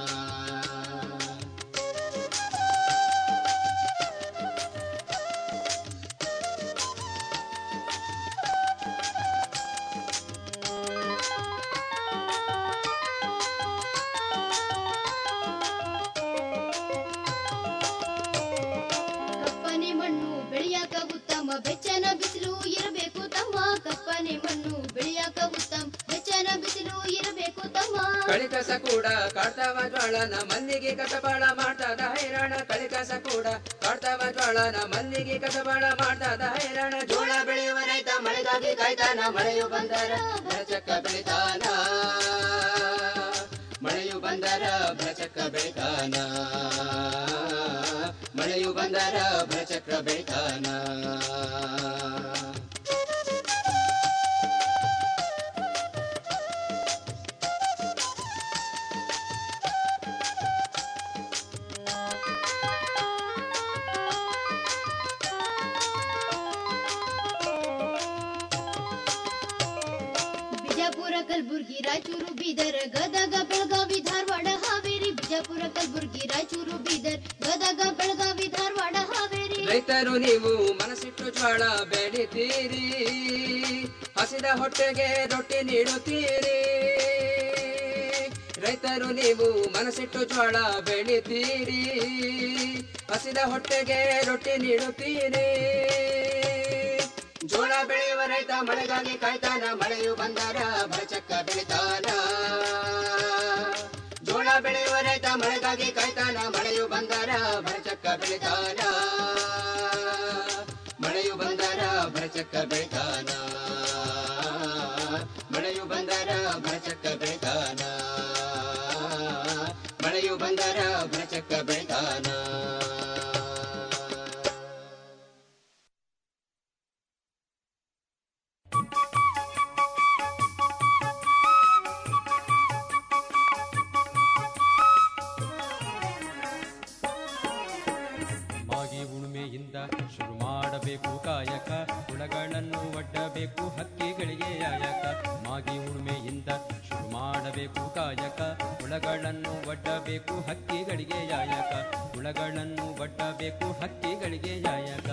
ಕಪ್ಪನೆ ಮಣ್ಣು ಬೆಳೆಯಾಕ ಉತ್ತಮ ಬೆಚ್ಚನ ಬಿಸಿಲು ಇರಬೇಕು ತಮ್ಮ ಕಪ್ಪನೆ ಮಣ್ಣು ಬೆಳೆಯಾಕ ಉತ್ತಮ ಬೆಚ್ಚನ ಬಿಸಿಲು ಇರಬೇಕು ತಮ್ಮ ಕಳಿಕಸ ಕೂಡ ಕಾಡ್ತಾವ ಜ್ವಾಳನ ಮಲ್ಲಿಗೆ ಕಸಬಾಳ ಮಾಡ್ತದ ಹೈರಾಣ ಕಳಿಕಸ ಕೂಡ ಕಾಡ್ತಾವ ಜ್ವಾಳನ ಮಲ್ಲಿಗೆ ಕಸಬಾಳ ಮಾಡ್ತದ ಹೈರಾಣ ಜೋಳ ಬೆಳೆಯುವ ರೈತ ಮಳೆಗಾಗಿ ಕಾಯ್ತಾನ ಮಳೆಯು ಬಂದರ ಭರಚಕ್ಕ ಬೆಳಿತಾನ ಮಳೆಯು ಬಂದರ ಭರಚಕ್ಕ ಬೆಳಿತಾನ ಮಳೆಯು ಬಂದರ ಭರಚಕ್ರ ಬೆಳಿತಾನ ಬಿಜಾಪುರ ಕಲಬುರ್ಗಿ ರಾಯಚೂರು ಬೀದರ್ ಗದಗ ಬೆಳಗಾವಿ ಧಾರವಾಡ ಹಾವೇರಿ ಬಿಜಾಪುರ ಕಲಬುರ್ಗಿ ರಾಯಚೂರು ಬೀದರ್ ಗದಗ ಬೆಳಗಾವಿ ಧಾರವಾಡ ಹಾವೇರಿ ರೈತರು ನೀವು ಮನಸ್ಸಿಟ್ಟು ಜ್ವಾಳ ಬೆಳಿತೀರಿ ಹಸಿದ ಹೊಟ್ಟೆಗೆ ರೊಟ್ಟಿ ನೀಡುತ್ತೀರಿ ರೈತರು ನೀವು ಮನಸ್ಸಿಟ್ಟು ಜ್ವಾಳ ಬೆಳಿತೀರಿ ಹಸಿದ ಹೊಟ್ಟೆಗೆ ರೊಟ್ಟಿ ನೀಡುತ್ತೀರಿ ಜೋಳ ಬೆಳೆಯುವ ರೈತ ಮಳೆಗಾಗಿ ಕಾಯ್ತಾನ ಮಳೆಯು ಬಂದರ ಭರಚಕ್ಕ ಬೆಳಿತಾನ ಜೋಳ ಬೆಳೆಯುವ ರೈತ ಮಳೆಗಾಗಿ ಕಾಯ್ತಾನ ಮಳೆಯು ಬಂದರ ಭರಚಕ್ಕ ಬೆಳಿತಾನ ಮಳೆಯು ಬಂದರ ಭರಚಕ್ಕ ಬೆಳಿತಾನ ಮಳೆಯು ಬಂದರ ಭರಚಕ್ಕ ಬೆಳಿತಾನ ಮಳೆಯು ಬಂದರ ಭರಚಕ್ಕ ಬೆಳಿತಾನ ಕಾಯಕ ಹುಳಗಳನ್ನು ಒಡ್ಡಬೇಕು ಹಕ್ಕಿಗಳಿಗೆ ಯಾಯಕ ಮಾಗಿ ಉಳುಮೆಯಿಂದ ಶುರು ಮಾಡಬೇಕು ಕಾಯಕ ಹುಳಗಳನ್ನು ಒಡ್ಡಬೇಕು ಹಕ್ಕಿಗಳಿಗೆ ಯಾಯಕ ಹುಳಗಳನ್ನು ಒಡ್ಡಬೇಕು ಹಕ್ಕಿಗಳಿಗೆ ಯಾಯಕ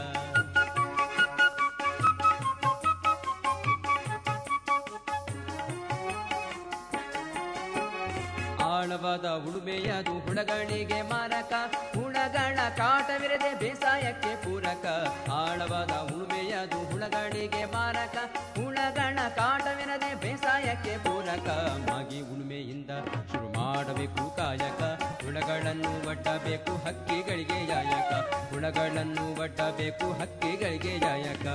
ಆಳವಾದ ಉಳುಮೆಯದು ಹುಳಗಳಿಗೆ ಮಾರಕ ಹುಳಗಳ ಕಾಟವಿರದೆ ಬೇಸಾಯಕ್ಕೆ ಪೂರಕ ಆಳವಾದ ಉಳುಮೆಯದು ಹುಳಗಳಿಗೆ ಮಾರಕ ಹುಳಗಳ ಕಾಟವಿರದೆ ಬೇಸಾಯಕ್ಕೆ ಪೂರಕ ಮಾಗಿ ಉಳುಮೆಯಿಂದ ಶುರು ಮಾಡಬೇಕು ಕಾಯಕ ಹುಳಗಳನ್ನು ಒಡ್ಡಬೇಕು ಹಕ್ಕಿಗಳಿಗೆ ಯಾಯಕ ಹುಳಗಳನ್ನು ಒಡ್ಡಬೇಕು ಹಕ್ಕಿಗಳಿಗೆ ಯಾಯಕ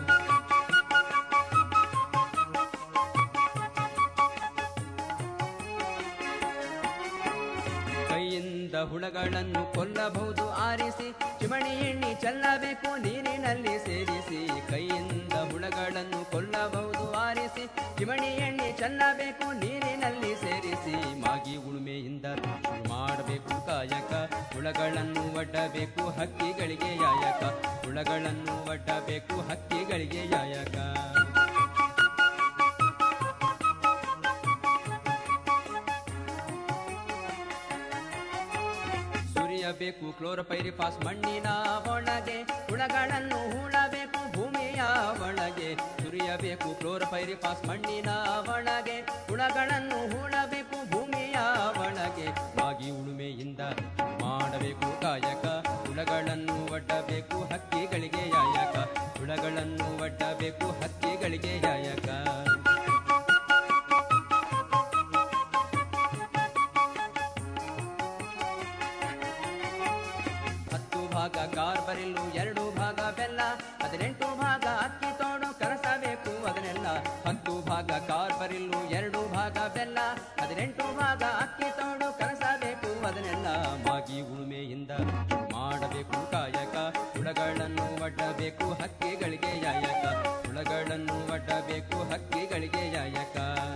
ಕೈಯಿಂದ ಹುಳಗಳನ್ನು ಕೊಲ್ಲಬಹುದು ಆರಿಸಿ ಚಿಮಣಿ ಎಣ್ಣೆ ಚೆಲ್ಲಬೇಕು ನೀರಿನಲ್ಲಿ ಸೇರಿಸಿ ಕೈಯಿಂದ ಹುಳಗಳನ್ನು ಕೊಲ್ಲಬಹುದು ಆರಿಸಿ ಚಿಮಣಿ ಎಣ್ಣೆ ಚೆಲ್ಲಬೇಕು ನೀರಿನಲ್ಲಿ ಸೇರಿಸಿ ಮಾಗಿ ಉಳುಮೆಯಿಂದ ಶುರು ಮಾಡಬೇಕು ಕಾಯಕ ಹುಳಗಳನ್ನು ಒಡ್ಡಬೇಕು ಹಕ್ಕಿಗಳಿಗೆ ಯಾಯಕ ಹುಳಗಳನ್ನು ಒಡ್ಡಬೇಕು ಹಕ್ಕಿಗಳಿಗೆ ಯಾಯಕ ಸುರಿಯಬೇಕು ಕ್ಲೋರೋಪೈರಿಫಾಸ್ ಮಣ್ಣಿನ ಒಳಗೆ ಹುಳಗಳನ್ನು ಹೂಳಬೇಕು ಭೂಮಿಯ ಒಳಗೆ ಸುರಿಯಬೇಕು ಕ್ಲೋರೋಪೈರಿಫಾಸ್ ಮಣ್ಣಿನ ಒಳಗೆ ಹುಳಗಳನ್ನು ಹೂಳಬೇಕು ಭೂಮಿಯ ಒಳಗೆ ಮಾಗಿ ಉಳುಮೆಯಿಂದ ಮಾಡಬೇಕು ಕಾಯಕ ಹುಳಗಳನ್ನು ಒಡ್ಡಬೇಕು ಹಕ್ಕಿಗಳಿಗೆ ಯಾಯಕ ಹುಳಗಳನ್ನು ಒಡ್ಡಬೇಕು ಹಕ್ಕಿಗಳಿಗೆ ಯಾಯಕ ಹತ್ತು ಭಾಗ ಕಾರ್ಬರಿಲ್ಲು ಎರಡು ಭಾಗ ಬೆಲ್ಲ ಹದಿನೆಂಟು ಭಾಗ ಅಕ್ಕಿ ತೋಡು ಕರಸಬೇಕು ಅದನ್ನೆಲ್ಲ ಹತ್ತು ಭಾಗ ಕಾರ್ಬರಿಲ್ಲು ಎರಡು ಭಾಗ ಬೆಲ್ಲ ಹದಿನೆಂಟು ಭಾಗ ಅಕ್ಕಿ ತೋಡು ಕರಸಬೇಕು ಅದನ್ನೆಲ್ಲ ಮಾಗಿ ಉಳುಮೆಯಿಂದ ಮಾಡಬೇಕು ಕಾಯಕ ಹುಳಗಳನ್ನು ಒಡ್ಡಬೇಕು ಹಕ್ಕಿಗಳಿಗೆ ಯಾಯಕ ಹುಳಗಳನ್ನು ಒಡ್ಡಬೇಕು ಹಕ್ಕಿಗಳಿಗೆ ಯಾಯಕ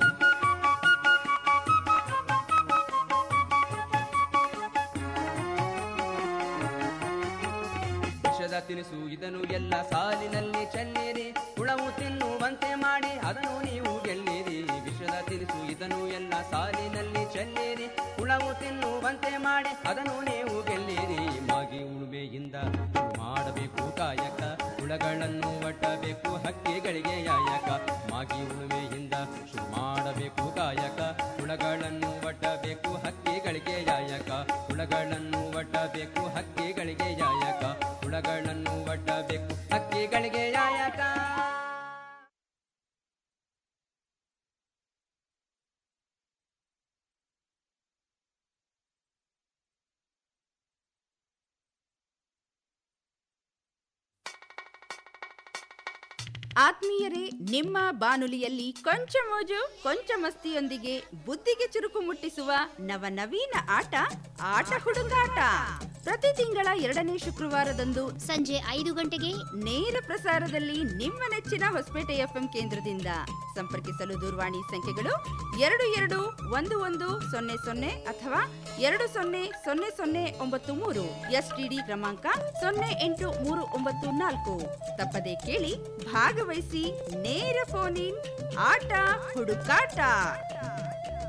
ವಿಷದ ತಿನಿಸು ಇದನ್ನು ಎಲ್ಲ ಸಾಲಿನಲ್ಲಿ ಚೆಲ್ಲಿರಿ ಹುಳವು ತಿನ್ನುವಂತೆ ಮಾಡಿ ಅದನ್ನು ನೀವು ಗೆಲ್ಲಿರಿ ವಿಷದ ತಿನಿಸು ಇದನ್ನು ಎಲ್ಲ ಸಾಲಿನಲ್ಲಿ ಚೆಲ್ಲಿರಿ ಹುಳವು ತಿನ್ನುವಂತೆ ಮಾಡಿ ಅದನ್ನು ನೀವು ಗೆಲ್ಲಿರಿ ಮಾಗಿ ಉಳುಮೆಯಿಂದ ಮಾಡಬೇಕು ಕಾಯಕ ಹುಳಗಳನ್ನು ಒಡ್ಡಬೇಕು ಹಕ್ಕಿಗಳಿಗೆ ಯಾಯಕ ಮಾಗಿ ಉಳುಮೆಯಿಂದ ಶುರು ಮಾಡಬೇಕು ಕಾಯಕ ಹುಳಗಳನ್ನು ಒಡ್ಡಬೇಕು ಹಕ್ಕಿಗಳಿಗೆ ಯಾಯಕ ಹುಳಗಳನ್ನು ಒಡ್ಡಬೇಕು ಹಕ್ಕಿಗಳಿಗೆ ಯಾಯಕ ಹುಳಗಳನ್ನು ಒಡ್ಡಬೇಕು ಹಕ್ಕಿಗಳಿಗೆ ಯಾಯಕ ಆತ್ಮೀಯರೇ ನಿಮ್ಮ ಬಾನುಲಿಯಲ್ಲಿ ಕೊಂಚ ಮೋಜು ಕೊಂಚ ಮಸ್ತಿಯೊಂದಿಗೆ ಬುದ್ಧಿಗೆ ಚುರುಕು ಮುಟ್ಟಿಸುವ ನವನವೀನ ಆಟ ಆಟ ಹುಡುಗಾಟ ಪ್ರತಿ ತಿಂಗಳ ಎರಡನೇ ಶುಕ್ರವಾರದಂದು ಸಂಜೆ ಐದು ಗಂಟೆಗೆ ನೇರ ಪ್ರಸಾರದಲ್ಲಿ ನಿಮ್ಮ ನೆಚ್ಚಿನ ಹೊಸಪೇಟೆ ಎಫ್ಎಂ ಕೇಂದ್ರದಿಂದ ಸಂಪರ್ಕಿಸಲು ದೂರವಾಣಿ ಸಂಖ್ಯೆಗಳು ಎರಡು ಎರಡು ಒಂದು ಒಂದು ಸೊನ್ನೆ ಸೊನ್ನೆ ಅಥವಾ ಎರಡು ಸೊನ್ನೆ ಸೊನ್ನೆ ಸೊನ್ನೆ ಒಂಬತ್ತು ಮೂರು ಎಸ್ಟಿಡಿ ಕ್ರಮಾಂಕ ಸೊನ್ನೆ ಎಂಟು ಮೂರು ಒಂಬತ್ತು ನಾಲ್ಕು ತಪ್ಪದೆ ಕೇಳಿ ಭಾಗವಹಿಸಿ ನೇರ ಫೋನ್ ಇನ್ ಆಟ ಹುಡುಕಾಟ